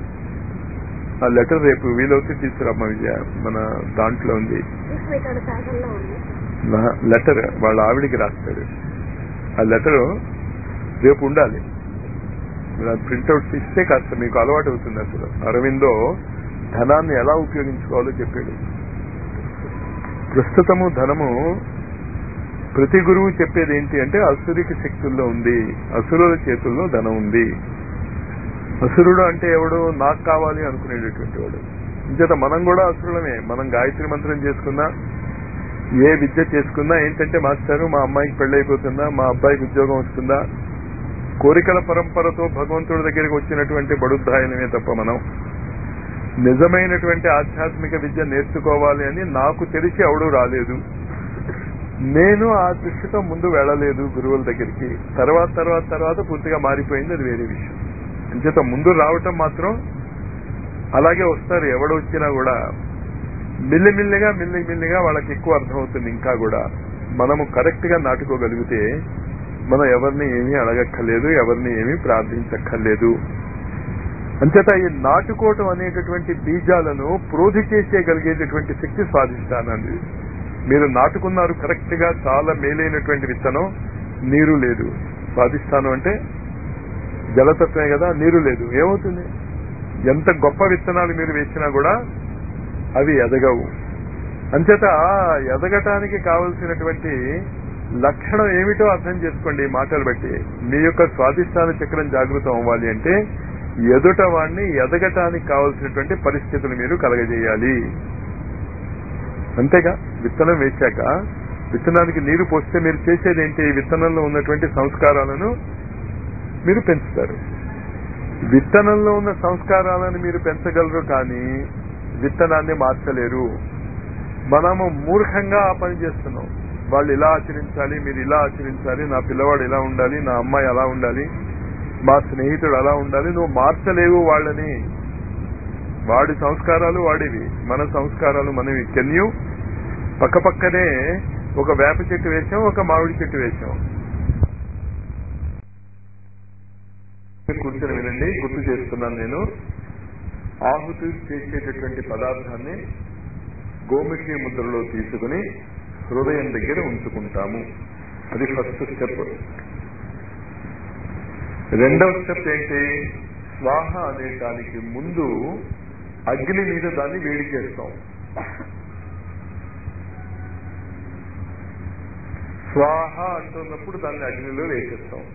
ఆ లెటర్ రేపు వీలవుతే తీసుకురమ్మ విజయ మన దాంట్లో ఉంది విశ్వేశ్వర శాసనంలో ఉంది నా- లెటర్ వాళ్ళ ఆవిడికి రాస్తాడు ఆ లెటర్ రేపు ఉండాలి ప్రింట్అవుట్ ఇస్తే కాస్త మీకు అలవాటు అవుతుంది అసలు అరవిందో ధనాన్ని ఎలా ఉపయోగించుకోవాలో చెప్పాడు ప్రస్తుతము ధనము ప్రతి గురువు చెప్పేది ఏంటి అంటే అసురికి శక్తుల్లో ఉంది అసురుల చేతుల్లో ధనం ఉంది అసురుడు అంటే ఎవడు నాకు కావాలి అనుకునేటటువంటి వాడు ఇంచేత మనం కూడా అసురులమే మనం గాయత్రి మంత్రం చేసుకున్నా ఏ విద్య చేసుకున్నా ఏంటంటే మాస్టారు మా అమ్మాయికి పెళ్ళైపోతుందా మా అబ్బాయికి ఉద్యోగం వస్తుందా కోరికల పరంపరతో భగవంతుడి దగ్గరికి వచ్చినటువంటి బడుద్ధాయనమే తప్ప మనం నిజమైనటువంటి ఆధ్యాత్మిక విద్య నేర్చుకోవాలి అని నాకు తెలిసి ఎవడు రాలేదు నేను ఆ దృష్టితో ముందు వెళ్ళలేదు గురువుల దగ్గరికి తర్వాత తర్వాత తర్వాత పూర్తిగా మారిపోయింది అది వేరే విషయం అంచేత ముందు రావటం మాత్రం అలాగే వస్తారు ఎవడు వచ్చినా కూడా మిల్లిమిల్లిగా మిల్లిమిల్లిగా వాళ్ళకి ఎక్కువ అర్థమవుతుంది ఇంకా కూడా మనము కరెక్ట్ గా నాటుకోగలిగితే మనం ఎవరిని ఏమీ అడగక్కర్లేదు ఎవరిని ఏమీ ప్రార్థించక్కర్లేదు అంచేత ఈ నాటుకోవటం అనేటటువంటి బీజాలను ప్రోధి చేసేయగలిగేటటువంటి శక్తి స్వాధిష్టానండి మీరు నాటుకున్నారు కరెక్ట్ గా చాలా మేలైనటువంటి విత్తనం నీరు లేదు స్వాధిష్టానం అంటే జలతత్వమే కదా నీరు లేదు ఏమవుతుంది ఎంత గొప్ప విత్తనాలు మీరు వేసినా కూడా అవి ఎదగవు అంచేత ఎదగటానికి కావలసినటువంటి లక్షణం ఏమిటో అర్థం చేసుకోండి ఈ మాటలు బట్టి మీ యొక్క స్వాధిష్టాన చక్రం జాగృతం అవ్వాలి అంటే ఎదుట వాడిని ఎదగటానికి కావలసినటువంటి పరిస్థితులు మీరు కలగజేయాలి అంతేగా విత్తనం వేశాక విత్తనానికి నీరు పోస్తే మీరు చేసేది ఏంటి ఈ విత్తనంలో ఉన్నటువంటి సంస్కారాలను మీరు పెంచుతారు విత్తనంలో ఉన్న సంస్కారాలను మీరు పెంచగలరు కానీ విత్తనాన్ని మార్చలేరు మనము మూర్ఖంగా ఆ పని చేస్తున్నాం వాళ్ళు ఇలా ఆచరించాలి మీరు ఇలా ఆచరించాలి నా పిల్లవాడు ఇలా ఉండాలి నా అమ్మాయి అలా ఉండాలి మా స్నేహితుడు అలా ఉండాలి నువ్వు మార్చలేవు వాళ్ళని వాడి సంస్కారాలు వాడివి మన సంస్కారాలు మనవి కెన్ యూ పక్క పక్కనే ఒక వేప చెట్టు వేసాం ఒక మామిడి చెట్టు వేసాం కూర్చొని వినండి గుర్తు చేస్తున్నాను నేను ఆహుతి చేసేటటువంటి పదార్థాన్ని గోముఖి ముద్రలో తీసుకుని హృదయం దగ్గర ఉంచుకుంటాము అది ఫస్ట్ స్టెప్ రెండవ స్టెప్ ఏంటి స్వాహ అనేటానికి ముందు అగ్ని మీద దాన్ని వేడి చేస్తాం స్వాహ అంటున్నప్పుడు దాన్ని అగ్నిలో వేసేస్తాం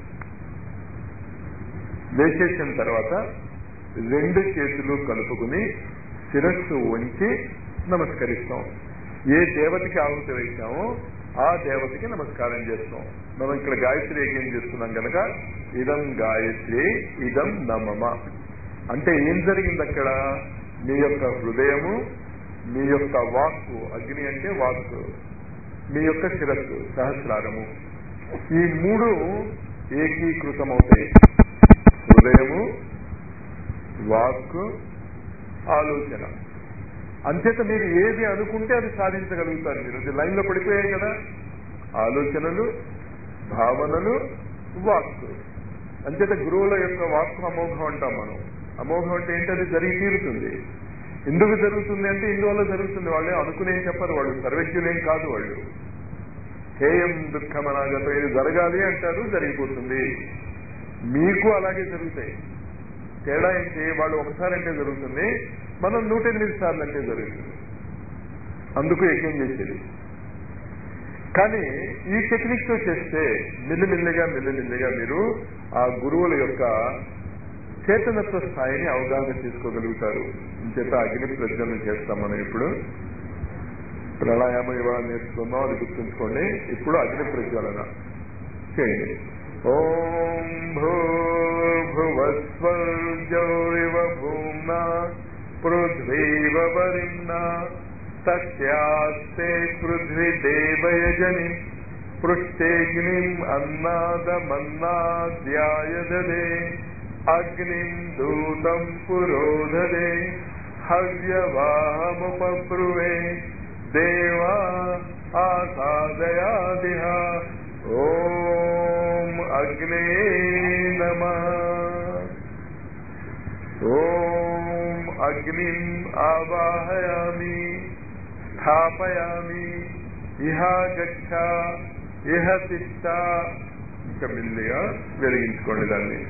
వేసేసిన తర్వాత రెండు చేతులు కలుపుకుని శిరస్సు వంచి నమస్కరిస్తాం ఏ దేవతకి ఆహుతి వేసామో ఆ దేవతకి నమస్కారం చేస్తాం మనం ఇక్కడ గాయత్రి యజ్ఞం చేస్తున్నాం కనుక ఇదం గాయత్రి ఇదం నమమ అంటే ఏం జరిగింది అక్కడ మీ యొక్క హృదయము మీ యొక్క వాక్కు అగ్ని అంటే వాక్కు మీ యొక్క శిరస్సు సహస్రారము ఈ మూడు ఏకీకృతమవుతాయి హృదయము వాక్కు ఆలోచన అంచేత మీరు ఏది అనుకుంటే అది సాధించగలుగుతారు మీరు ఇది లైన్లో పడిపోయాయి కదా ఆలోచనలు భావనలు వాక్కు అంచేత గురువుల యొక్క వాక్కు అమోఘం అంటాం మనం అమోఘం అంటే ఏంటి అది జరిగి తీరుతుంది ఎందుకు జరుగుతుంది అంటే ఇందువల్ల జరుగుతుంది వాళ్ళే అనుకునేం చెప్పరు వాళ్ళు సర్వజ్ఞులేం కాదు వాళ్ళు హేయం దుఃఖమనాగతం ఇది జరగాలి అంటారు జరిగిపోతుంది మీకు అలాగే జరుగుతాయి తేడా ఏంటి వాళ్ళు ఒకసారి అంటే జరుగుతుంది మనం నూట ఎనిమిది సార్లు అంటే జరుగుతుంది అందుకు యజ్ఞం చేసేది కానీ ఈ టెక్నిక్ తో చేస్తే మెల్లిమెల్లిగా మెల్లిమెల్లిగా మీరు ఆ గురువుల యొక్క చేతనత్వ స్థాయిని అవగాహన చేసుకోగలుగుతారు చేత అగ్ని ప్రజ్వలన చేస్తాం మనం ఇప్పుడు ప్రాణాయామం ఇవాళ నేర్చుకున్నాం అది గుర్తుంచుకోండి ఇప్పుడు అగ్ని ప్రజ్వలన చేయండి ఓం భూర్భువస్వర్జౌరివ భూమ్నా పృథ్వీవ వరిణ్ణా తస్యాస్తే పృథ్వీ దేవయజని పృష్టేగ్నిం అన్నాదమన్నాద్యాయదదే అగ్నిం దూతం పురోధదే హవ్యవాహముపబ్రువే దేవా ఆసాదయాదిహ ఓం అగ్నే నమ ఓం అగ్నిం ఆవాహయామి స్థాపయామి ఇహ గచ్చ ఇహ తిష్ట ఇంకా మెల్లిగా వెలిగించుకోండి దాన్ని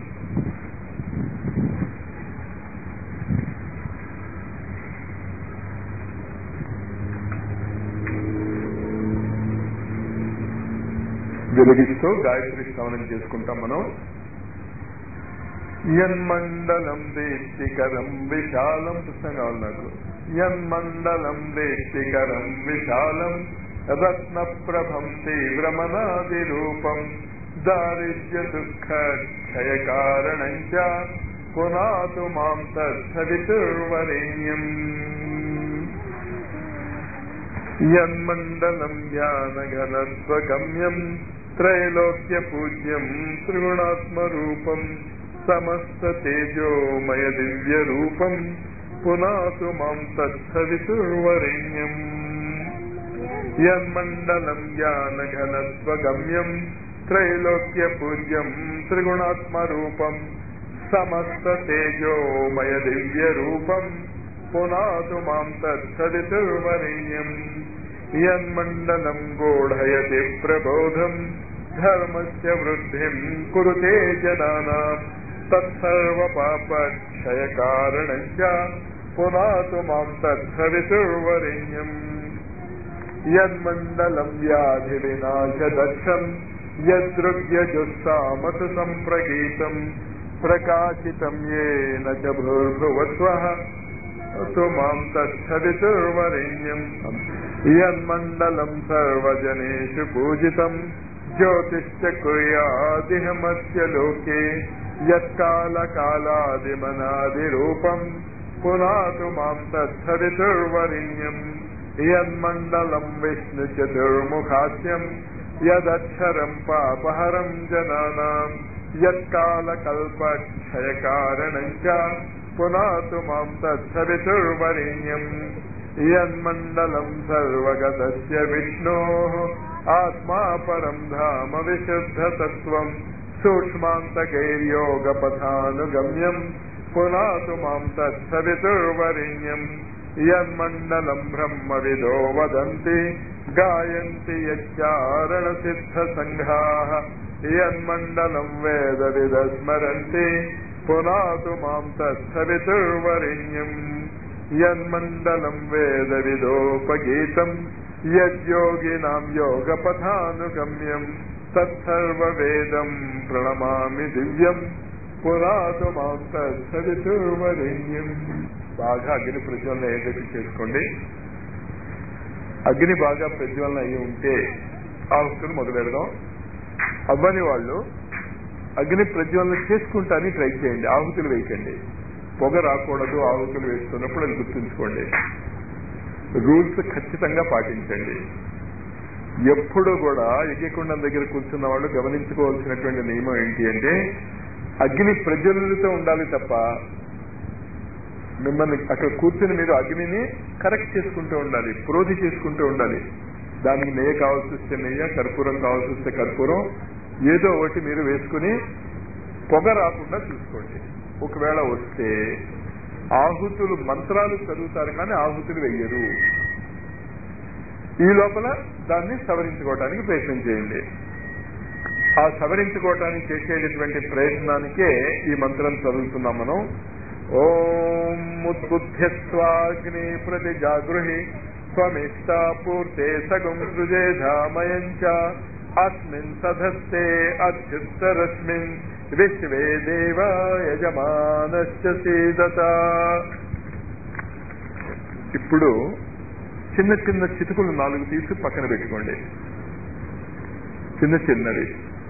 వెలిగిస్తూ గాయత్రి శ్రవణం చేసుకుంటాం మనం యన్మండలం దేశికరం విశాలం పుస్తకం కావాలి నాకు యన్మండలం దేశికరం విశాలం రత్న ప్రభం తీవ్రమనాది రూపం దారిద్ర్య దుఃఖ క్షయకారణం చ పునాతు మాం తత్సవితుర్వరేణ్యం యన్మండలం జ్ఞానఘనస్వగమ్యం త్రైలోక్య పూజ్యం త్రిగుణాత్మరూపం సమస్త తేజోమయ దివ్య రూపం పునాతు మాం తత్సవితుర్వరేణ్యం యన్మండలం జ్ఞానఘనస్వగమ్యం త్రైలోక్య పూజ్యం త్రిగుణాత్మరూపం సమస్త తేజోమయ దివ్య రూపం పునాతు మాం తత్సవితుర్వరేణ్యం యన్మండలం గూఢయతి ప్రబోధం ధర్మస్య వృద్ధిం కురుతే జనానాం తత్సర్వ పాప క్షయకారణం చ పునాతు మాం తత్సవితుర్వరేణ్యం యన్మండలం వ్యాధి వినాశదక్షం యదృగ్యజుస్సామతు సంప్రగీతం ప్రకాశితం ఏన చ భూర్భువస్వః తు మాం తత్సవితుర్వరేణ్యం యన్మండలం సర్వజనేషు పూజితం జ్యోతిశ్చ కుర్యాదిహమస్య లోకే యత్కాలకాలాదిమనాదిరూపం పునాతు మాం తత్సవితుర్వరేణ్యం యన్మండలం విష్ణు చతుర్ముఖాస్యం యదక్షరం పాపహరం జనానాం యత్కాలకల్పక్షయకారణం చ పునాతు మాం తత్సవితుర్వరేణ్యం యన్మండలం సర్వగతస్య విష్ణో ఆత్మా పరం ధామ విశుద్ధతత్వం సూక్ష్మాంతకైర్యోగపథానుగమ్యం పునాతు మాం తత్సవితుర్వరేణ్యం యన్మండలం బ్రహ్మ విదో వదంతి గాయంతి యచ్చారణ సిద్ధ సంఘా యన్మండలం వేద విద స్మరంతి పునాతు మాం తత్సవితుర్వరేణ్యం యన్మండలం వేద విదోపగీతం యద్యోగినాం యోగపథానుగమ్యం తత్సర్వవేదం ప్రణమామి దివ్యం పునాతు మాం తత్సవితుర్వరేణ్యం బాగా అగ్ని ప్రజ్వలన ఏదైతే చేసుకోండి అగ్ని బాగా ప్రజ్వలన అయ్యి ఉంటే ఆహుతులు మొదలెడదాం అవ్వని వాళ్ళు అగ్ని ప్రజ్వలన చేసుకుంటానికి ట్రై చేయండి ఆహుతులు వేయకండి పొగ రాకూడదు ఆహుతులు వేస్తున్నప్పుడు అది గుర్తుంచుకోండి రూల్స్ ఖచ్చితంగా పాటించండి ఎప్పుడు కూడా యజ్ఞకుండం దగ్గర కూర్చున్న వాళ్ళు గమనించుకోవాల్సినటువంటి నియమం ఏంటి అంటే అగ్ని ప్రజ్వలనతో ఉండాలి తప్ప మిమ్మల్ని అక్కడ కూర్చుని మీరు అగ్నిని కరెక్ట్ చేసుకుంటూ ఉండాలి ప్రోధి చేసుకుంటూ ఉండాలి దానికి నెయ్యి కావాల్సి వస్తే నెయ్యి కర్పూరం కావాల్సి వస్తే కర్పూరం ఏదో ఒకటి మీరు వేసుకుని పొగ రాకుండా చూసుకోండి ఒకవేళ వస్తే ఆహుతులు మంత్రాలు చదువుతారు కానీ ఆహుతులు వెయ్యరు ఈ లోపల దాన్ని సవరించుకోవడానికి ప్రయత్నం చేయండి ఆ సవరించుకోవటానికి చేసేటటువంటి ప్రయత్నానికే ఈ మంత్రం చదువుతున్నాం మనం ఓం ఉద్బుద్ధ్యస్వాగ్ని ప్రతి జాగృహి స్వమిష్టాపూర్తే సగం సృజేధామయం చ అస్మిన్ సధస్తే అత్యుత్తరస్మిన్ విశ్వే దేవ యజమానశ్చ సీదత ఇప్పుడు చిన్న చిన్న చితుకులు నాలుగు తీసి పక్కన పెట్టుకోండి చిన్న చిన్నవి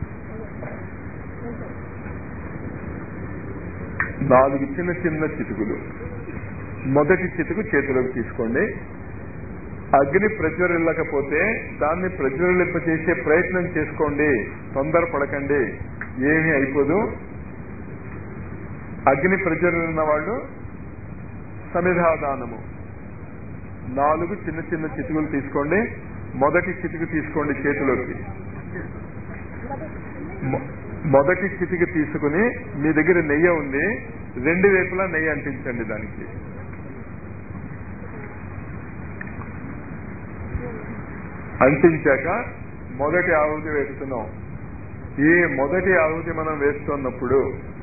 నాలుగు చిన్న చిన్న చితుకులు మొదటి చితుకు చేతిలోకి తీసుకోండి అగ్ని ప్రజ్వరిల్లకపోతే దాన్ని ప్రజ్వరిల్లింప చేసే ప్రయత్నం చేసుకోండి తొందరపడకండి ఏమీ అయిపోదు అగ్ని ప్రజ్వరిల్లిన వాళ్ళు సమిధాదానము నాలుగు చిన్న చిన్న చితుకులు తీసుకోండి మొదటి చితుకు తీసుకోండి చేతిలోకి మొ- మొదటి చితికి తీసుకుని మీ దగ్గర నెయ్యి ఉంది రెండు వైపులా నెయ్యి అంటించండి దానికి అంటించాక మొదటి ఆహుతి వేస్తున్నాం ఈ మొదటి ఆహుతి మనం వేస్తున్నప్పుడు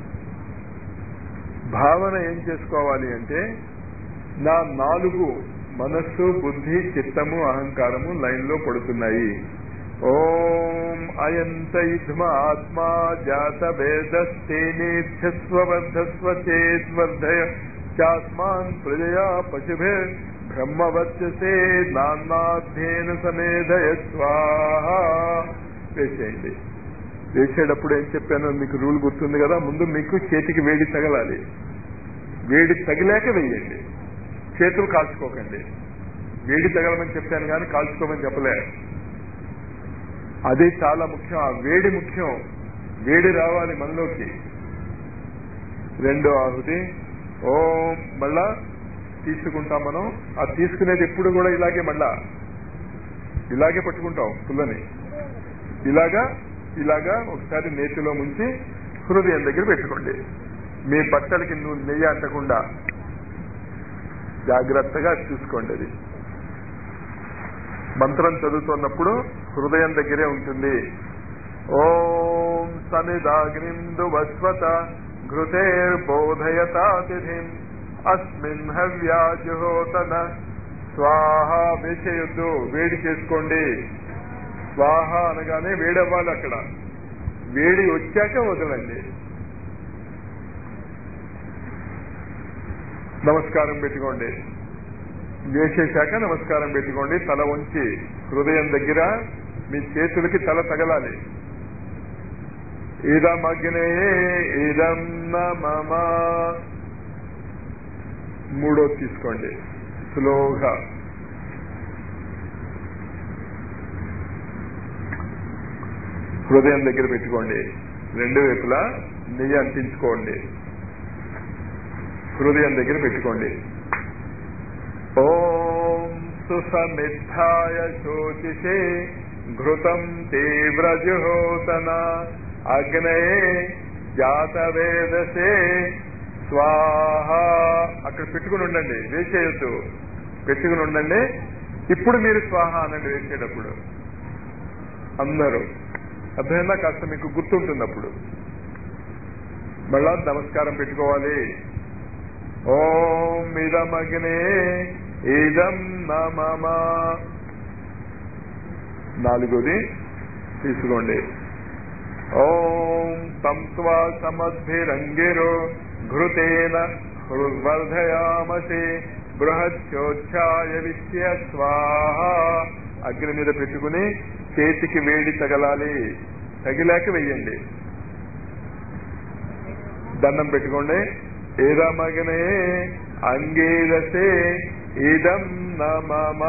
భావన ఏం చేసుకోవాలి అంటే నా నాలుగు మనస్సు బుద్ధి చిత్తము అహంకారము లైన్ లో పడుతున్నాయి ఓం అయంత యుధ్మ ఆత్మా జాత వేదస్తేనేధ్యస్వవర్ధస్వ చేద్వర్ధయ చాస్మాన్ ప్రజయా పశుభే బ్రహ్మవర్చసే నాన్నాధ్యేన సమేధయ స్వాహ వేసేయండి వేసేటప్పుడు ఏం చెప్పానో మీకు రూల్ గుర్తుంది కదా ముందు మీకు చేతికి వేడి తగలాలి వేడి తగిలాక వేయండి చేతులు కాల్చుకోకండి వేడి తగలమని చెప్పాను కానీ కాల్చుకోమని చెప్పలే అది చాలా ముఖ్యం ఆ వేడి ముఖ్యం వేడి రావాలి మనలోకి రెండో ఆహుతి ఓం మళ్ళా తీసుకుంటాం మనం ఆ తీసుకునేది ఎప్పుడు కూడా ఇలాగే మళ్ళా ఇలాగే పట్టుకుంటాం పుల్లని ఇలాగా ఇలాగా ఒకసారి నేతిలో ముంచి హృదయం దగ్గర పెట్టుకోండి మీ బట్టలకి నువ్వు నెయ్యి అంటకుండా జాగ్రత్తగా చూసుకోండి అది మంత్రం చదువుతున్నప్పుడు హృదయం దగ్గరే ఉంటుంది ఓం సమిదాగ్నిందు వస్వత ఘృతేర్బోధయతాతిథిం అస్మిన్ హవ్యాజుహోతన స్వాహ వేసేయొద్దు వేడి చేసుకోండి స్వాహ అనగానే వేడవ్వాలి అక్కడ వేడి వచ్చాక వదలండి నమస్కారం పెట్టుకోండి వేసేశాక నమస్కారం పెట్టుకోండి తల ఉంచి హృదయం దగ్గర మీ చేతులకి తల తగలాలి ఇదమగ్నే ఇదం మమ మూడో తీసుకోండి స్లోగా హృదయం దగ్గర పెట్టుకోండి రెండు వైపులా నెయ్యి అంటించుకోండి హృదయం దగ్గర పెట్టుకోండి ఓం సుసమిద్ధాయ శోచిషే ఘృతం తీవ్రజుహోతన అగ్నయే జాతవేదసే స్వాహ అక్కడ పెట్టుకుని ఉండండి వేసేయొద్దు పెట్టుకుని ఉండండి ఇప్పుడు మీరు స్వాహ అనండి వేసేటప్పుడు అందరూ అర్థమైందా కాస్త మీకు గుర్తుంటుంది అప్పుడు మళ్ళా నమస్కారం పెట్టుకోవాలి ఓం ఇదమగ్నే ఇదం నమమ నాలుగోది తీసుకోండి ఓం తం త్వా సమద్భిరంగిరో ఘృతేన హృద్వర్ధయామసి బృహచ్చోచ్ఛాయ విద్య స్వాహ అగ్ని మీద పెట్టుకుని చేతికి వేడి తగలాలి తగిలాక వెయ్యండి దండం పెట్టుకోండి ఏదమగనే అంగీరసే ఇదం నమమా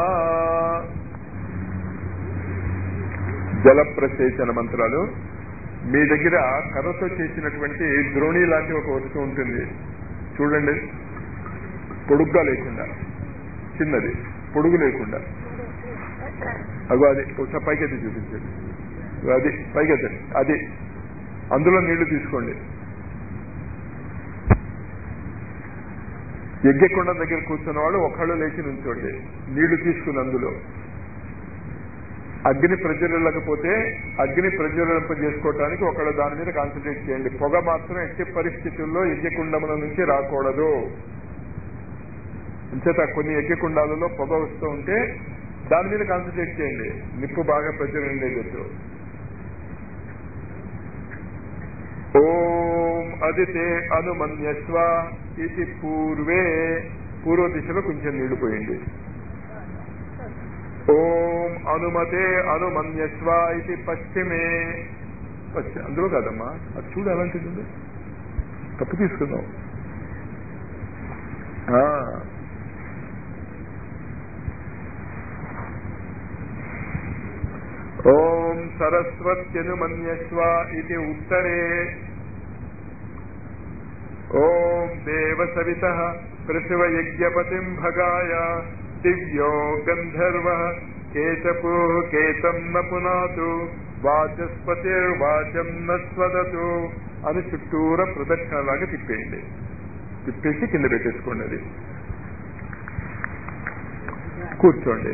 జల ప్రసేచన మంత్రాలు మీ దగ్గర కర్రతో చేసినటువంటి ద్రోణి లాంటి ఒక వస్తువు ఉంటుంది చూడండి పొడుగ్గా లేకుండా చిన్నది పొడుగు లేకుండా అగో అది ఒకసారి పైకెత్తి చూపించండి అది పైకెత్తండి అది అందులో నీళ్లు తీసుకోండి యజ్ఞకొండ దగ్గర కూర్చున్న వాళ్ళు ఒకళ్ళు లేచి నుంచోండి నీళ్లు తీసుకుని అందులో అగ్ని ప్రజ్వలించకపోతే అగ్ని ప్రజ్వలింప చేసుకోవటానికి ఒకళ్ళు దాని మీద కాన్సన్ట్రేట్ చేయండి పొగ మాత్రం ఎట్టి పరిస్థితుల్లో యజ్ఞకుండముల నుంచి రాకూడదు అంచేత కొన్ని యజ్ఞకుండాలలో పొగ వస్తూ ఉంటే దాని మీద కాన్సన్ట్రేట్ చేయండి నిప్పు బాగా ప్రజ్వలిండేటట్టు ఓం అదితే అనుమన్యస్వ ఇది పూర్వే పూర్వ దిశలో కొంచెం నీళ్లు పోయింది ఓం అనుమతే అనుమన్యస్వ ఇది పశ్చిమే పశ్చిమ అందులో కాదమ్మా అది చూడు అలాంటిది ఉంది. తప్పు తీసుకుందాం ఆ. ఓం సరస్వత్యనుమన్యస్వ ఇది ఉత్తరే ఓం దేవ సవిత పృథివయజ్ఞపతిం భగాయ దివ్యో గంధర్వ కేతపు కేతం న పునాతు వాచస్పతిర్వాచం న స్వదతు అని చుట్టూర ప్రదక్షిణలాగా తిప్పేయండి తిప్పేసి కింద పెట్టేసుకోండి అది కూర్చోండి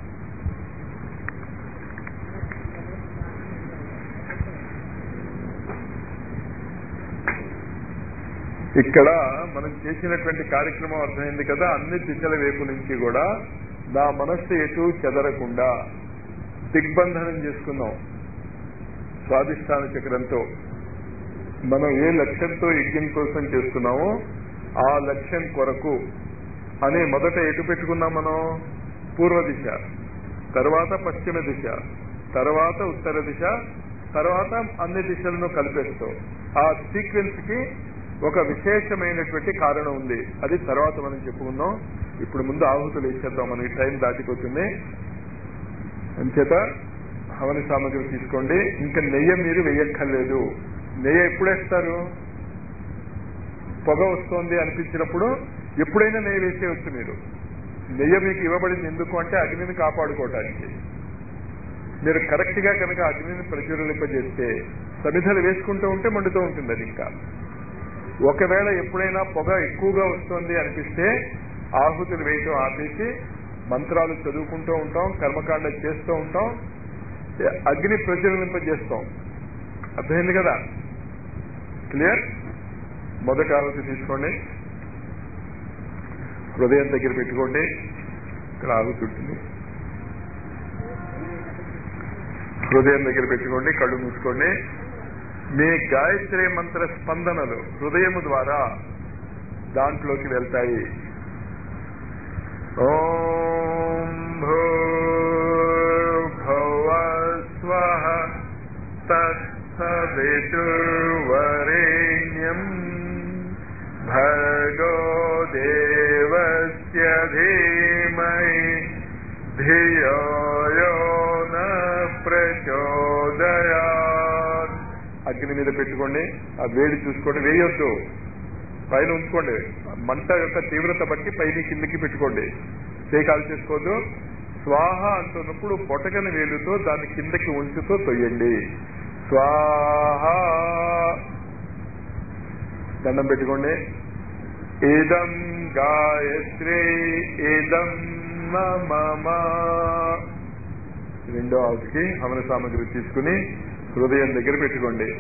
ఇక్కడ మనం చేసినటువంటి కార్యక్రమం అర్థమైంది కదా అన్ని దిశల వైపు నుంచి కూడా నా మనస్సు ఎటు చెదరకుండా దిగ్బంధనం చేసుకున్నాం స్వాధిష్టాన చక్రంతో మనం ఏ లక్ష్యంతో యజ్ఞం కోసం చేస్తున్నామో ఆ లక్ష్యం కొరకు అని మొదట ఎటు పెట్టుకున్నాం మనం పూర్వ దిశ తర్వాత పశ్చిమ దిశ తర్వాత ఉత్తర దిశ తర్వాత అన్ని దిశలను కలిపేస్తూ ఆ సీక్వెన్స్ కి ఒక విశేషమైనటువంటి కారణం ఉంది అది తర్వాత మనం చెప్పుకుందాం ఇప్పుడు ముందు ఆహుతులు ఇచ్చేద్దాం మనకి టైం దాటిపోతుంది అంచేత హవన సామగ్రి తీసుకోండి ఇంకా నెయ్యి మీరు వేయక్కర్లేదు నెయ్యి ఎప్పుడు వేస్తారు పొగ వస్తోంది అనిపించినప్పుడు ఎప్పుడైనా నెయ్యి వేసేయచ్చు మీరు నెయ్యి మీకు ఇవ్వబడింది ఎందుకు అంటే అగ్నిని కాపాడుకోవటానికి మీరు కరెక్ట్ గా కనుక అగ్నిని ప్రజ్వలింపజేస్తే సమిధలు వేసుకుంటూ ఉంటే మండుతూ ఉంటుంది అది ఇంకా ఒకవేళ ఎప్పుడైనా పొగ ఎక్కువగా వస్తుంది అనిపిస్తే ఆహుతులు వేయటం ఆపేసి మంత్రాలు చదువుకుంటూ ఉంటాం కర్మకాండ చేస్తూ ఉంటాం అగ్ని ప్రజ్వలింపజేస్తాం అర్థమైంది కదా క్లియర్ మొదటి ఆహుతి తీసుకోండి హృదయం దగ్గర పెట్టుకోండి ఇక్కడ ఆహుతి ఉంటుంది హృదయం దగ్గర పెట్టుకోండి కళ్ళు మూసుకోండి మీ గాయత్రి మంత్ర స్పందనలు హృదయము ద్వారా దాంట్లోకి వెళ్తాయి ఓం భూర్భువ స్వ తత్సవితుర్వరేణ్యం భర్గో దేవస్య ధీమహి ధియో యో న ప్రచోదయాత్ అగ్ని మీద పెట్టుకోండి ఆ వేడి చూసుకోండి వేయొద్దు పైన ఉంచుకోండి మంట యొక్క తీవ్రత బట్టి పైన కిందకి పెట్టుకోండి చేయి కాల్ చేసుకోవద్దు స్వాహ అంటున్నప్పుడు బొటకని వేలుతో దాన్ని కిందకి ఉంచుతూ తొయ్యండి స్వాహ దండం పెట్టుకోండి ఏదం గాయత్రి ఏదం మమ రెండో ఆవుకి హవన సామగ్రి తీసుకుని హృదయం దగ్గర పెట్టుకోండి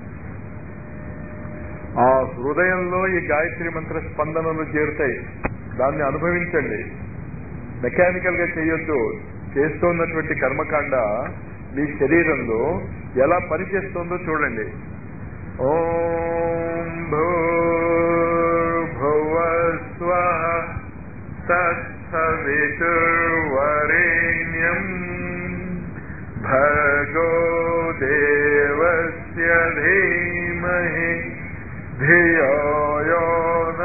ఆ హృదయంలో ఈ గాయత్రి మంత్ర స్పందనలు చేరుతాయి దాన్ని అనుభవించండి మెకానికల్ గా చేయొద్దు చేస్తున్నటువంటి కర్మకాండ మీ శరీరంలో ఎలా పనిచేస్తుందో చూడండి ఓం భూర్భువస్వ తత్సవితుర్వరేణ్యం భగో దేవస్య ధీమహి ధియో యో న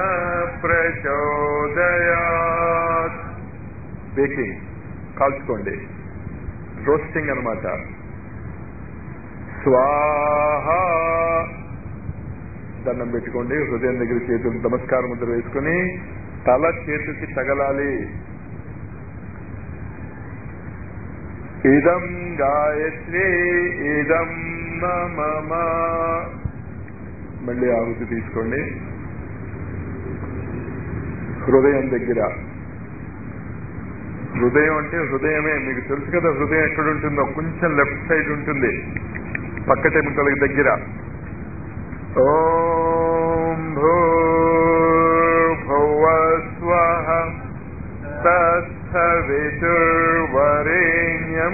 ప్రచోదయాత్ బేకింగ్ కాల్చుకోండి రోస్టింగ్ అనమాట స్వాహ దండం పెట్టుకోండి హృదయం దగ్గర చేతులు నమస్కారం ముద్ర వేసుకుని తల చేతికి తగలాలి ఇదం గాయత్రి ఇదం మమ మళ్ళీ ఆహుతి తీసుకోండి హృదయం దగ్గర హృదయం అంటే హృదయమే మీకు తెలుసు కదా హృదయం ఎక్కడ ఉంటుందో కొంచెం లెఫ్ట్ సైడ్ ఉంటుంది పక్క టెంపుల్కి దగ్గర ఓం భూర్భువస్వ తత్సవితుర్వరేణ్యం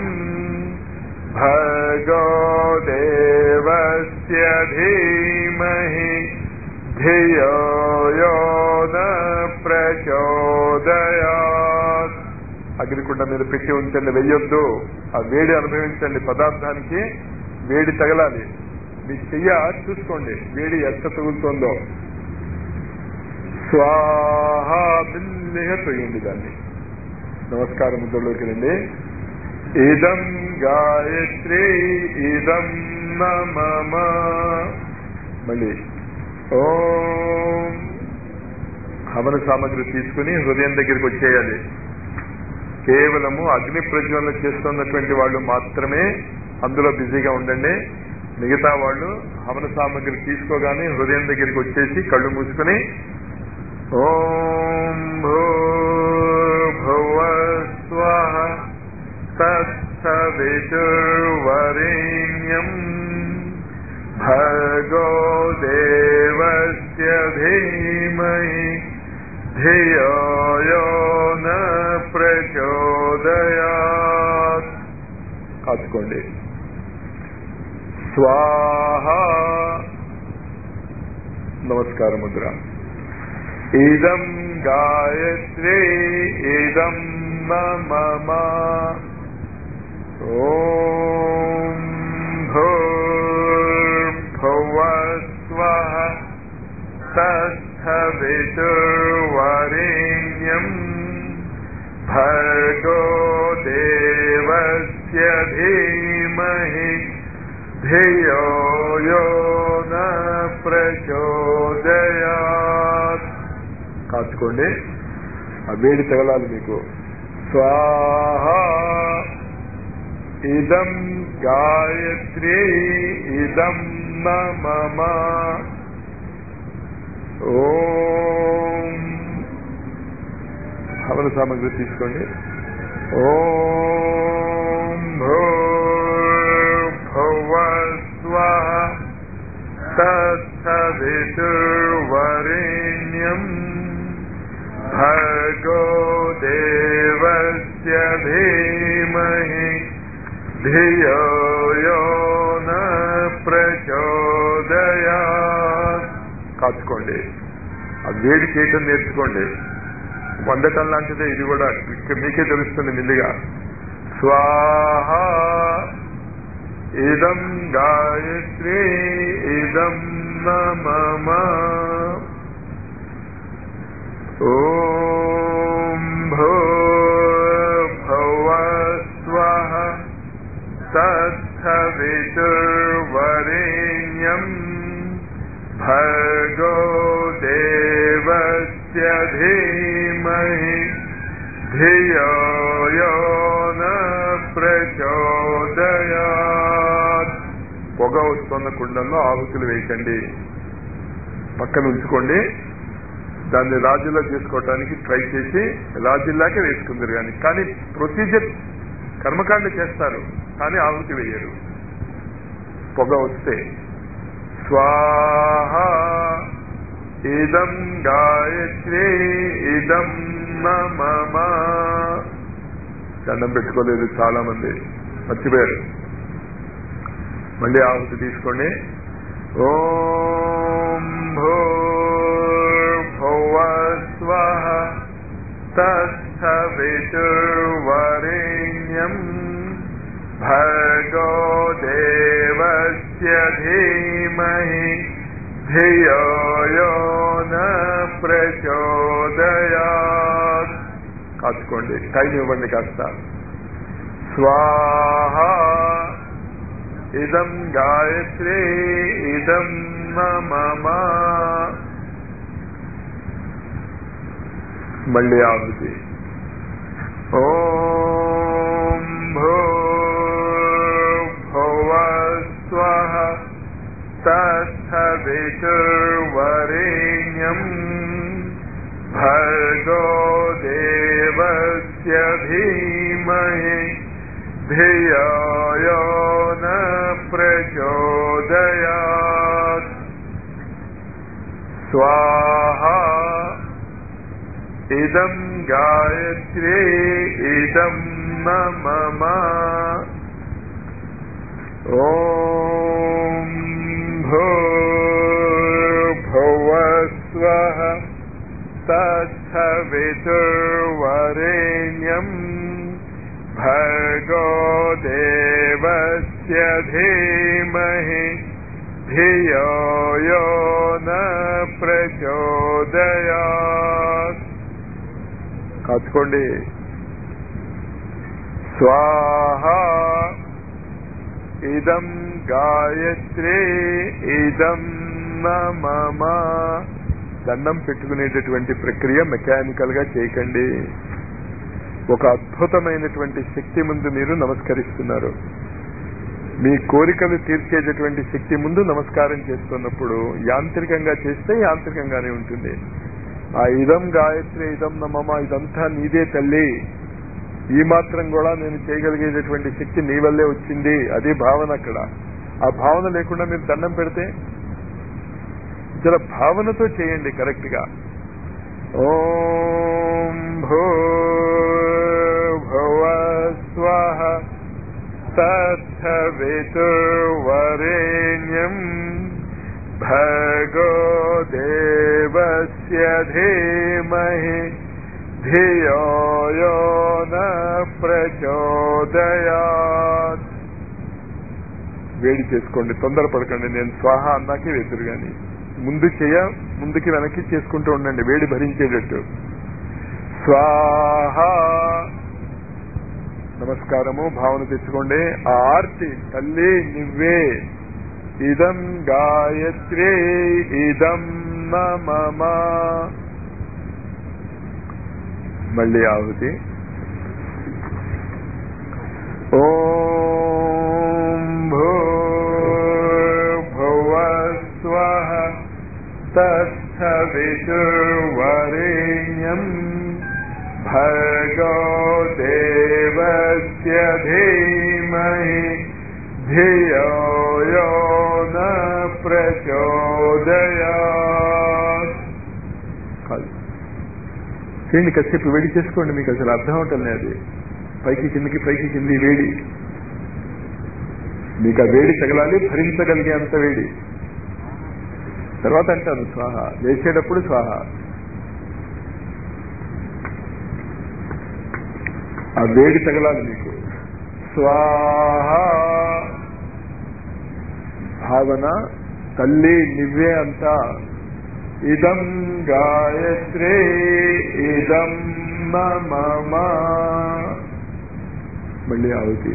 భగో దేవస్య ధీమహి ధియో యో న ప్రచోదయాత్ అగ్నికుండ మీద పెట్టి ఉంచండి వెయ్యొద్దు ఆ వేడి అనుభవించండి పదార్థానికి వేడి తగలాలి మీ చెయ్య చూసుకోండి వేడి ఎంత తగులుతోందో స్వాహ బిల్లిగా తొయ్యండి దాన్ని నమస్కారం ముద్రలోకి రండి ఇదం గాయత్రి ఇదం మమ మళ్ళీ ఓం హవన సామగ్రి తీసుకుని హృదయం దగ్గరికి వచ్చేయాలి కేవలము అగ్ని ప్రజ్వలన చేస్తున్నటువంటి వాళ్ళు మాత్రమే అందులో బిజీగా ఉండండి మిగతా వాళ్ళు హవన సామగ్రి తీసుకోగానే హృదయం దగ్గరికి వచ్చేసి కళ్ళు మూసుకుని ఓం భూర్భువస్వ తత్సవితుర్వరేణ్యం భగో దేవస్య ధీమహి ధియో యో న ప్రచోదయాత్ కాచుకోండి స్వాహ నమస్కార ముద్ర ఇదం గాయత్రి ఇదం మమ ఓం భూర్భువస్వ తత్సవితుర్వరేణ్యం భర్గో దేవస్య ధీమహి ధియో యో న ప్రచోదయాత్ కాచుకోండి ఆ వేడి తగలాలి మీకు స్వాహ ఇదం గాయత్రి ఇదం మమ ఓం హవన సామగ్రి తీసుకోండి ఓం భూర్భువస్వ తత్సవితుర్వరేణ్యం భర్గో దేవస్య ధీమహి ధియో యో న ప్రచోదయాత్ కాచుకోండి ఆ వేడి చేయటం నేర్చుకోండి వండటం లాంటిదే ఇది కూడా ఇక మీకే తెలుస్తుంది మెల్లిగా స్వాహ ఇదం గాయత్రి ఇదం మమ ఓం భూర్భువస్వ తత్సవితుర్వరేణ్యం ధీమహి ధియో యో న ప్రచోదయాత్ పొగ వస్తున్న కుండంలో ఆహుతులు వేయకండి పక్కన ఉంచుకోండి దాన్ని రాజులా చేసుకోవటానికి ట్రై చేసి రాజుల్లాకే వేసుకుందరు కానీ కానీ ప్రొసీజర్ కర్మకాండ చేస్తారు కానీ ఆహుతి వేయరు పొగ వస్తే స్వాహ ఇదం గాయత్రి ఇదం మమ దండం పెట్టుకోలేదు చాలా మంది మర్చిపోయారు మళ్ళీ ఆహుతి తీసుకోండి ఓం భూర్భువస్వ తస్థవితుర్వరేణ్యం భర్గో దేవస్య ధీమహి ధియో యో న ప్రచోదయాత్ కాచుకోండి టైం ఇవ్వండి కాస్త స్వాహ ఇదం గాయత్రి ఇదం మమ మళ్ళీ ఆహుతి ఓం భూర్భువస్వ తస్థవితుర్వరేణ్యం భర్గో దేవస్య ధీమహి ధియో యో న ప్రచోదయాత్ స్వాహా ఇదం గాయత్రి ఇదం మమ ఓం భూర్భువస్వ తస్థవితుర్వరేణ్యం భర్గో దేవస్య ధీమహి ధియో యో న ప్రచోదయాత్ కాచుకోండి స్వాహ ఇదం గాయత్రి ఇదం మమ దండం పెట్టుకునేటటువంటి ప్రక్రియ మెకానికల్ గా చేయకండి ఒక అద్భుతమైనటువంటి శక్తి ముందు మీరు నమస్కరిస్తున్నారు మీ కోరికలు తీర్చేటటువంటి శక్తి ముందు నమస్కారం చేస్తున్నప్పుడు యాంత్రికంగా చేస్తే యాంత్రికంగానే ఉంటుంది ఆ ఇదం గాయత్రి ఇదం నమమ ఇదంతా నీదే తల్లి ఈ మాత్రం కూడా నేను చేయగలిగేటటువంటి శక్తి నీ వల్లే వచ్చింది అదే భావన అక్కడ ఆ భావన లేకుండా మీరు దండం పెడితే జర భావనతో చేయండి కరెక్ట్ గా ఓం భూ భువస్వ తస్థవితుర్వరేణ్యం భర్గో దేవస్య ధీమహి ధియో యో న ప్రచోదయాత్ వేడి చేసుకోండి తొందరపడకండి నేను స్వాహ అన్నాకే వెతురు గాని ముందు చేయ ముందుకి వెనక్కి చేసుకుంటూ ఉండండి వేడి భరించేటట్టు స్వాహ నమస్కారము భావన తెచ్చుకోండి ఆ ఆర్తి తల్లి నువ్వే ఇదం గాయత్రి ఇదం మమ మళ్ళీ ఆహుతి ఓం భూర్భువస్వ తస్థవితుర్వరేణ్యం భర్గో దేవస్య ధీమహి ధియో యో న ప్రచోదయాత్ కాదు చేయండి కాసేపు వేడి చేసుకోండి మీకు అసలు అర్థం అవటం లేదు పైకి కిందికి పైకి కింది వేడి మీకు ఆ వేడి తగలాలి భరించగలిగే అంత వేడి తర్వాత అంటారు స్వాహ వేసేటప్పుడు స్వాహ ఆ వేడి తగలాలి మీకు స్వాహ భావన తల్లి నివ్వే అంతా ఇదం గాయత్రి ఇదం మమ మళ్ళీ ఆవుతి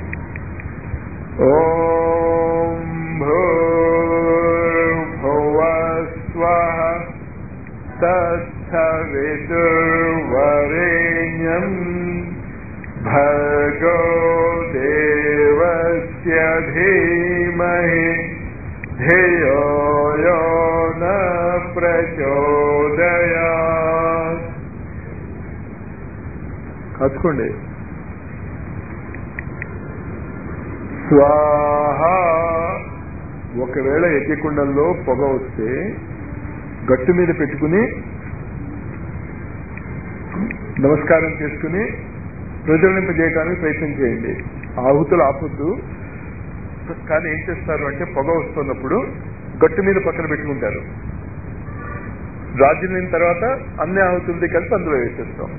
ఓం భూర్భువస్వ తస్థ तत्सवितुर्वरेण्यम् भर्गो देवस्य धीमहि धियो यो न प्रचोदयात् కాచుకోండి స్వాహ ఒకవేళ యజ్ఞకుండంలో పొగ వస్తే గట్టు మీద పెట్టుకుని నమస్కారం చేసుకుని ప్రజ్వలింపజేయడానికి ప్రయత్నం చేయండి ఆహుతులు ఆపొద్దు కానీ ఏం చేస్తారు అంటే పొగ వస్తున్నప్పుడు గట్టు మీద పక్కన పెట్టుకుంటారు రాజ్యం అయిన తర్వాత అన్ని ఆహుతులది కలిపి అందులో వేసేస్తాం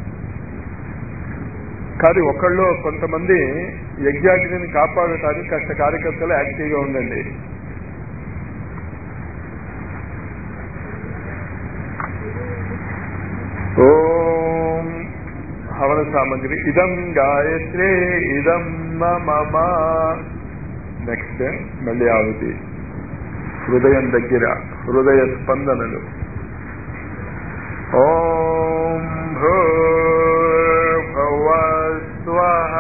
కానీ ఒకళ్ళు కొంతమంది యజ్ఞాగ్నిని కాపాడటానికి కాస్త కార్యకర్తలు యాక్టివ్గా ఉండండి ఓం హవన సామగ్రి ఇదం గాయత్రే ఇదం మమ నెక్స్ట్ మళ్ళీ ఆవుతి హృదయం దగ్గర హృదయ స్పందనలు ఓం భూర్భువస్వః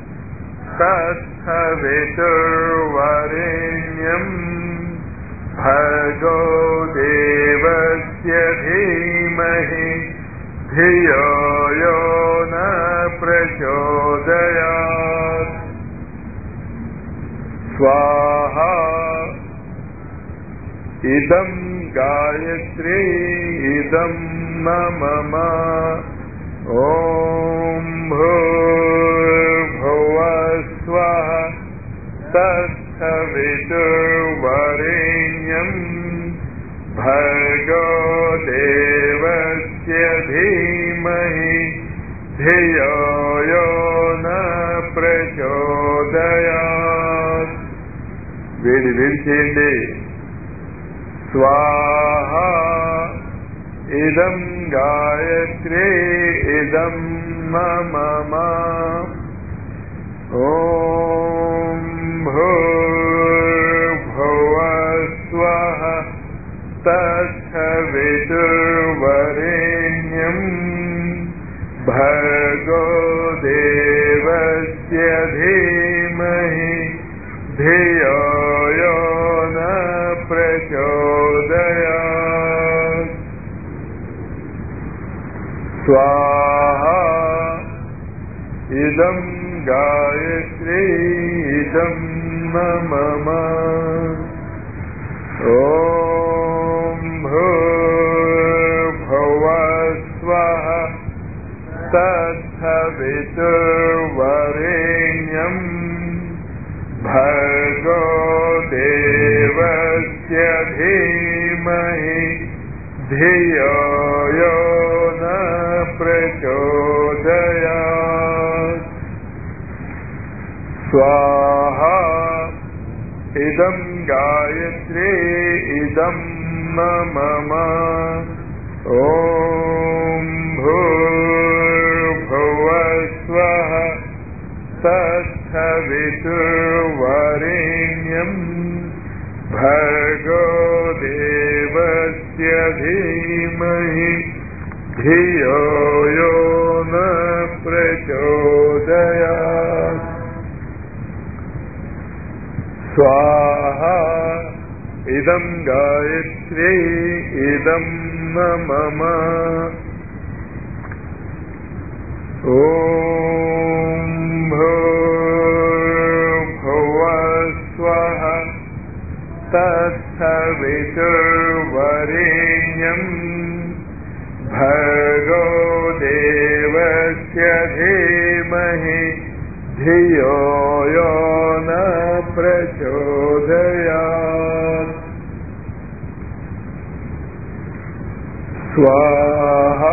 తత్సవితుర్వరేణ్యం భర్గో దేవస్య ధీమహి ధియో యో న ప్రచోదయాత్ స్వాహా ఇదం గాయత్రీ ఇదం మమ ఓం భూర్భువస్వః తత్సవితుర్వరేణ్యం భర్గో దేవస్య ధీమహి ధియో యో న ప్రచోదయాత్ వేడి వేడి చేయండి స్వాహ ఇదం గాయత్రే ఇదం మమ ఓం భూర్భువస్వః తత్సవితుర్వరేణ్యం భర్గో దేవస్య ధీమహి ధియో యో న ప్రచోదయాత్ స్వాహా ఇదం గాయత్రీ ఇదం మమ ఓం భూర్భువస్వః తత్సవితుర్వరేణ్యం భర్గో దేవస్య ధీమహి ధియో యో న ప్రచోదయాత్ స్వాహా ఇదం గాయత్రీ ఇదం మమ ఓం భూర్భువస్వః తత్సవితుర్వరేణ్యం భర్గో దేవస్య ధీమహి ధియో యో న ప్రచోదయాత్ స్వాహా ఇదం గాయత్రీ ఇదం మమ ఓం భూర్భువస్వః తత్సవితుర్వరేణ్యం భర్గో దేవస్య ధీమహి ధియో యో న ప్రచోదయాత్ స్వాహా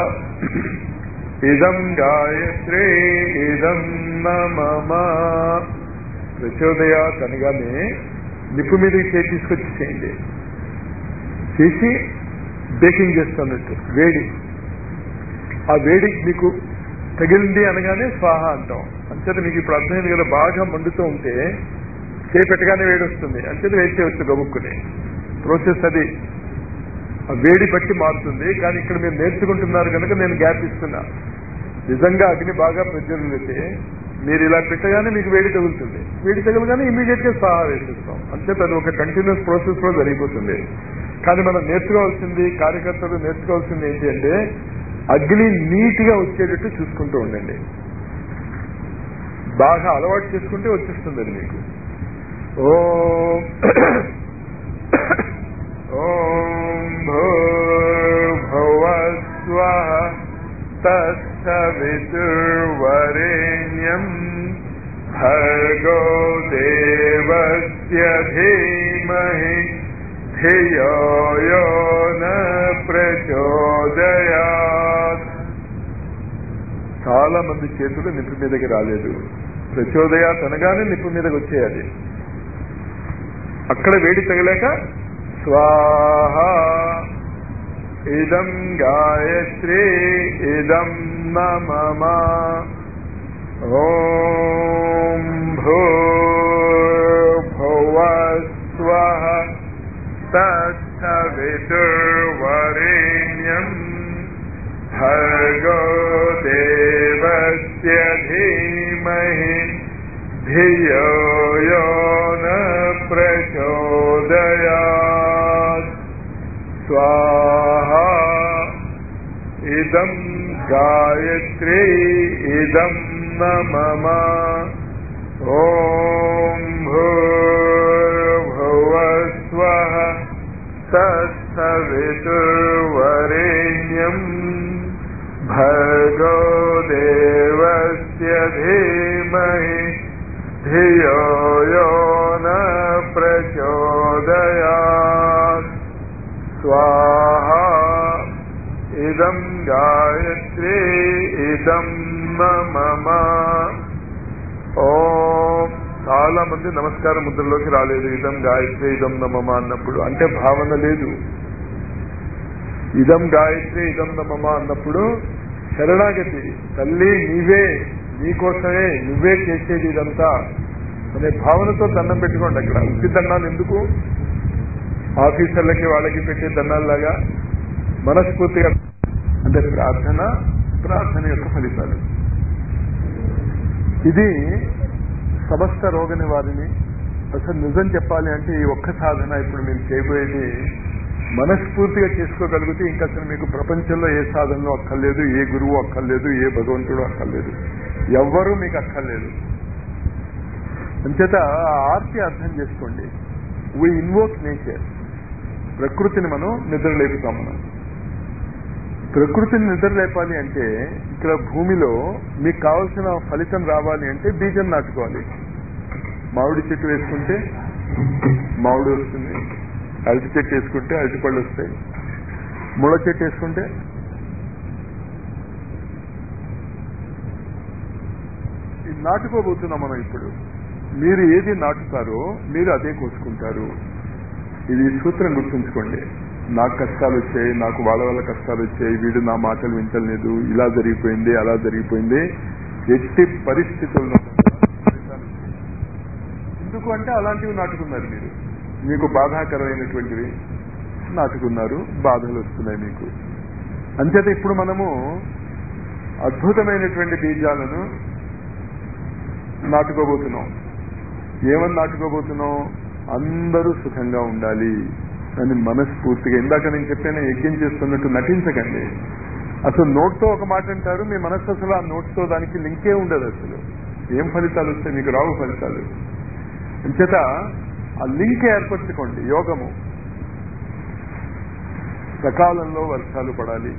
ఇదం గాయత్రీ ఇదం మమ ప్రచోదయాత్ అనగానే నిప్పు మీదకి చేయి తీసుకొచ్చి చేయండి చేసి బేకింగ్ చేస్తున్నట్టు వేడి ఆ వేడికి మీకు తగిలింది అనగానే స్వాహ అంటాం అంచేత మీకు ఇప్పుడు అర్థమైంది కదా బాగా మండుతూ ఉంటే చేయి పెట్టగానే వేడి వస్తుంది అంచేత వేడి చేయవచ్చు గబుక్కుని ప్రోసెస్ అది ఆ వేడి బట్టి మారుతుంది కానీ ఇక్కడ మీరు నేర్చుకుంటున్నారు కనుక నేను గ్యాప్ ఇస్తున్నా నిజంగా అగ్ని బాగా ప్రజ్వలితే మీరు ఇలా పెట్టగానే మీకు వేడి తగులుతుంది వేడి తగలగానే ఇమీడియట్ గా సహా వేసేస్తాం అంతే అది ఒక కంటిన్యూస్ ప్రాసెస్ లో జరిగిపోతుంది కానీ మనం నేర్చుకోవాల్సింది కార్యకర్తలు నేర్చుకోవాల్సింది ఏంటి అంటే అగ్ని నీట్ గా వచ్చేటట్టు చూసుకుంటూ ఉండండి బాగా అలవాటు చేసుకుంటే వచ్చేస్తుంది అది మీకు ఓం ఓం భూర్భువస్వ తత్సవితుర్వరేణ్యం భర్గో దేవస్య ధీమహి ధియో యో న ప్రచోదయాత్ చాలా మంది చేతులు నిప్పు మీదకి రాలేదు ప్రచోదయాత్ అనగానే నిప్పు మీదకి వచ్చేయాలి అక్కడ వేడి తగలేక స్వాహ ఇదం గాయత్రి ఇదం నమమ ఓం భూర్భువస్వ తత్సవితుర్వరేణ్యం భర్గో దేవస్య ధీమహి ధియో యో న ప్రచోదయాత్ స్వాహా ఇదం గాయత్రి ఇదం నమమ ఓం భూర్భువస్వ తత్సవితుర్వరేణ్యం భర్గో దేవస్య ధీమహి ధియో యో న ప్రచోదయాత్ స్వాహా ఇదం గాయత్రి ఇదం మమ ఓం చాలా మంది నమస్కార ముద్రలోకి రాలేదు ఇదం గాయత్రి ఇదం నమమ అన్నప్పుడు అంటే భావన లేదు ఇదం గాయత్రి ఇదం నమమ అన్నప్పుడు శరణాగతి తల్లి నీవే నీకోసమే నువ్వే చేసేది ఇదంతా అనే భావనతో దండం పెట్టుకోండి అక్కడ ఉత్తి దండాలు ఎందుకు ఆఫీసర్లకి వాళ్ళకి పెట్టే దండాల్లాగా మనస్ఫూర్తిగా అంటే ప్రార్థన ప్రార్థన యొక్క ఫలితాలు ఇది సమస్త రోగ నివారిణి అసలు నిజం చెప్పాలి అంటే ఈ ఒక్క సాధన ఇప్పుడు మీరు చేయబోయేది మనస్ఫూర్తిగా చేసుకోగలిగితే ఇంకా అసలు మీకు ప్రపంచంలో ఏ సాధనలో అక్కర్లేదు ఏ గురువు అక్కర్లేదు ఏ భగవంతుడు అక్కర్లేదు ఎవ్వరూ మీకు అక్కర్లేదు అంచేత ఆ ఆర్తి అర్థం చేసుకోండి వీ ఇన్వోక్ నేచర్ ప్రకృతిని మనం నిద్రలేపుతాం మనం ప్రకృతిని నిద్రలేపాలి అంటే ఇక్కడ భూమిలో మీకు కావలసిన ఫలితం రావాలి అంటే బీజం నాటుకోవాలి మామిడి చెట్టు వేసుకుంటే మామిడి వస్తుంది అరటి చెట్టు వేసుకుంటే అరటిపళ్ళు వస్తాయి ముళ్ళ చెట్టు వేసుకుంటే ఇది నాటుకోబోతున్నాం మనం ఇప్పుడు మీరు ఏది నాటుతారో మీరు అదే కోసుకుంటారు ఇది సూత్రం గుర్తుంచుకోండి నాకు కష్టాలు వచ్చాయి నాకు వాళ్ళ వల్ల కష్టాలు వచ్చాయి వీడు నా మాటలు వింటలేదు ఇలా జరిగిపోయింది అలా జరిగిపోయింది ఎట్టి పరిస్థితుల్లో ఫలితాలు వచ్చాయి. ఎందుకు అంటే అలాంటివి నాటుకున్నారు మీరు మీకు బాధాకరమైనటువంటివి నాటుకున్నారు బాధలు వస్తున్నాయి మీకు అంచేత ఇప్పుడు మనము అద్భుతమైనటువంటి బీజాలను నాటుకోబోతున్నాం ఏమని నాటుకోబోతున్నాం అందరూ సుఖంగా ఉండాలి అని మనస్ఫూర్తిగా ఇందాక నేను చెప్పాను యజ్ఞం చేస్తున్నట్టు నటించకండి అసలు నోట్తో ఒక మాట అంటారు మీ మనస్సు అసలు ఆ నోట్తో దానికి లింకే ఉండదు అసలు ఏం ఫలితాలు వస్తాయి మీకు రావు ఫలితాలు అంచేత ఆ లింక్ ఏర్పరచుకోండి యోగము సకాలంలో వర్షాలు పడాలి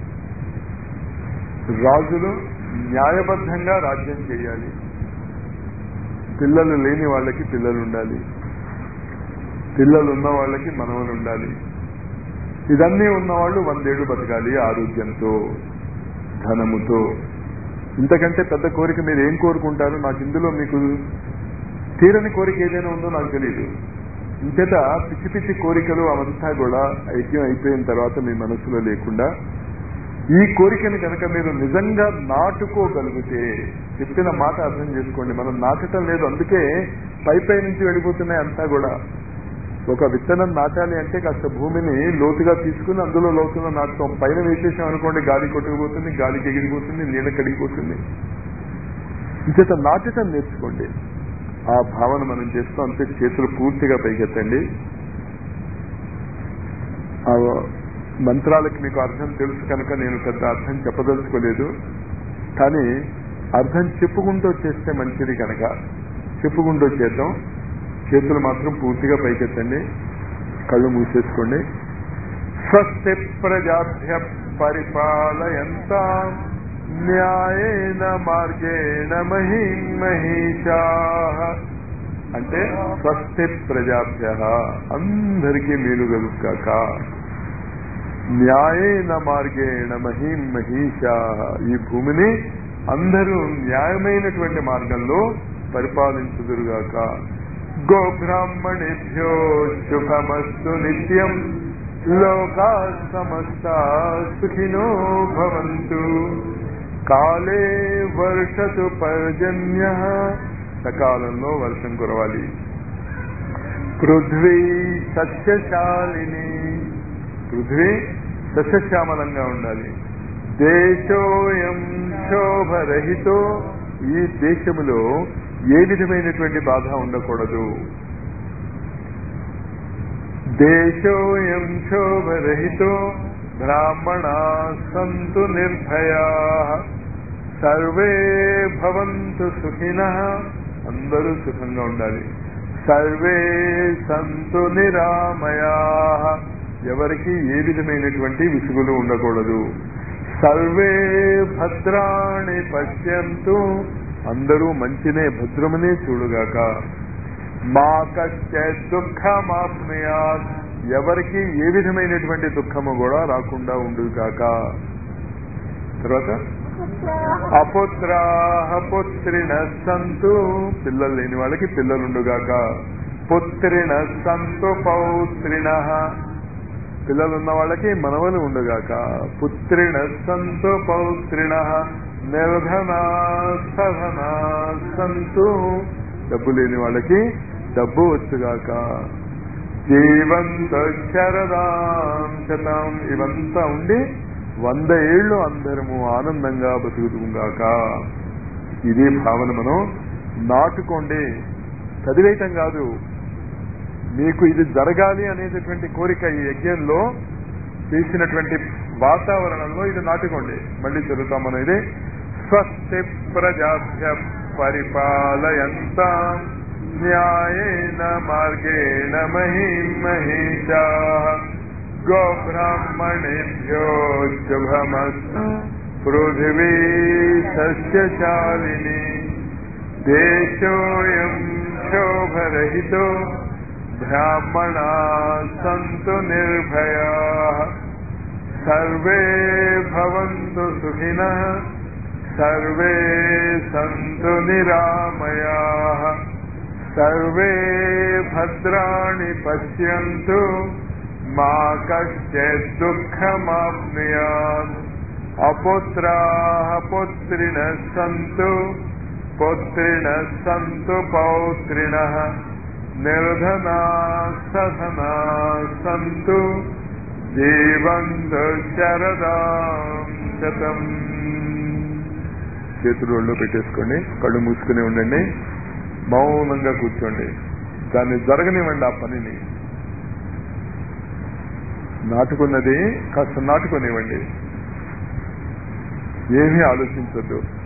రాజులు న్యాయబద్ధంగా రాజ్యం చేయాలి పిల్లలు లేని వాళ్ళకి పిల్లలు ఉండాలి పిల్లలు ఉన్న వాళ్ళకి మనవలు ఉండాలి ఇదన్నీ ఉన్నవాళ్ళు వందేళ్లు బతకాలి ఆరోగ్యంతో ధనముతో ఇంతకంటే పెద్ద కోరిక మీరు ఏం కోరుకుంటారు నాకు ఇందులో మీకు తీరని కోరిక ఏదైనా ఉందో నాకు తెలియదు ఇంచేత పిచ్చి పిచ్చి కోరికలు అవంతా కూడా ఐక్యం అయిపోయిన తర్వాత మీ మనసులో లేకుండా ఈ కోరికని కనుక మీరు నిజంగా నాటుకోగలిగితే చెప్పిన మాట అర్థం చేసుకోండి మనం నాటటం లేదు అందుకే పై పై నుంచి వెళ్ళిపోతున్నాయి అంతా కూడా ఒక విత్తనం నాటాలి అంటే కాస్త భూమిని లోతుగా తీసుకుని అందులో లోతుగా నాటుతాం పైన వేసేసాం అనుకోండి గాలి కొట్టుకుపోతుంది గాలికి ఎగిరిపోతుంది నీళ్ళ కడిగిపోతుంది ఇంచేత నాటటం నేర్చుకోండి ఆ భావన మనం చేస్తాం అంతే చేతులు పూర్తిగా పైకెత్తండి ఆ మంత్రాలకి మీకు అర్థం తెలుసు కనుక నేను పెద్ద అర్థం చెప్పదలుచుకోలేదు కానీ అర్థం చెప్పుకుంటూ చేస్తే మంచిది కనుక చెప్పుకుంటూ చేద్దాం చేతులు మాత్రం పూర్తిగా పైకెత్తండి కళ్ళు మూసేసుకోండి స్వస్తి ప్రజాభ్య పరిపాలయంత న్యాయేన మార్గేణ మహిం మహిషా అంటే స్వస్తి ప్రజాభ్య అందరికీ మేలు కలుగాక న్యాయేన మార్గేణ మహిం మహిషా ఈ భూమిని అందరూ న్యాయమైనటువంటి మార్గంలో పరిపాలించుదురుగాక గోబ్రాహ్మణేభ్యో శుభమస్తు నిత్యం లోకా సమస్త సుఖినో భవంతు కాలే వర్షతు పర్జన్య సకాలంలో వర్షం కురవాలి పృథ్వీ సస్యశాలిని పృథ్వీ సస్యశ్యామలంగా ఉండాలి దేశోయం శోభరహితో ఈ దేశములో ఏ విధమైనటువంటి బాధ ఉండకూడదు దేశోయం శోభరహితో బ్రాహ్మణా సంతు నిర్భయా సర్వే భవంతు సుఖిన అందరూ సుఖంగా ఉండాలి సర్వే సంతు నిరామయా ఎవరికి ఏ విధమైనటువంటి విసుగులు ఉండకూడదు సర్వే భద్రాణి పశ్యంతు అందరూ మంచినే భద్రమునే చూడుగాక మా కష్ట దుఃఖమాప్నుయాత్ ఎవరికి ఏ విధమైనటువంటి దుఃఖము కూడా రాకుండా ఉండుగాక తర్వాత అపుత్రాహ పుత్రిణ సంతు పిల్లలు లేని వాళ్ళకి పిల్లలుండుగాక పుత్రిణ సంతు పౌత్రిణ పిల్లలున్న వాళ్ళకి మనవలు ఉండుగాక పుత్రిణ సంతు పౌత్రిణ నిర్ధనా సధనా సంతు డబ్బు లేని వాళ్ళకి డబ్బు వచ్చుగాక జీవంత శరదాం శతం ఇవంతా ఉండి వంద ఏళ్ళు అందరము ఆనందంగా బతుకుతుంగాక ఇదే భావన మనం నాటుకోండి చదివేయటం కాదు మీకు ఇది జరగాలి అనేటటువంటి కోరిక ఈ యజ్ఞంలో చేసినటువంటి వాతావరణంలో ఇది నాటుకోండి మళ్ళీ చదువుతాం మనం ఇది స్వస్తి ప్రజాభ్య పరిపాలయంత న్యాయేన మార్గేణ మహిం మహిషా గోబ్రాహ్మణేభ్యో శుభమస్తు పృథివీ సస్యశాలిని దేశోయం శోభరహితో బ్రాహ్మణా సంతు నిర్భయా సర్వే భవంతు సుఖినః సర్వే సంతు నిరామయా సర్వే భద్రాణి పశ్యంతు మా కశ్చిత్ దుఃఖమాప్నుయాత్ అపుత్రాः పుత్రిణः సంతు పుత్రిణः సంతు పౌత్రిణः నిర్ధనా సధనా సంతు జీవంతు శరదాం శతం చేతులు ఒళ్ళో పెట్టేసుకోండి కళ్ళు మూసుకుని ఉండండి మౌనంగా కూర్చోండి దాన్ని జరగనివ్వండి ఆ పనిని నాటుకున్నది కాస్త నాటుకొనివ్వండి ఏమీ ఆలోచించద్దు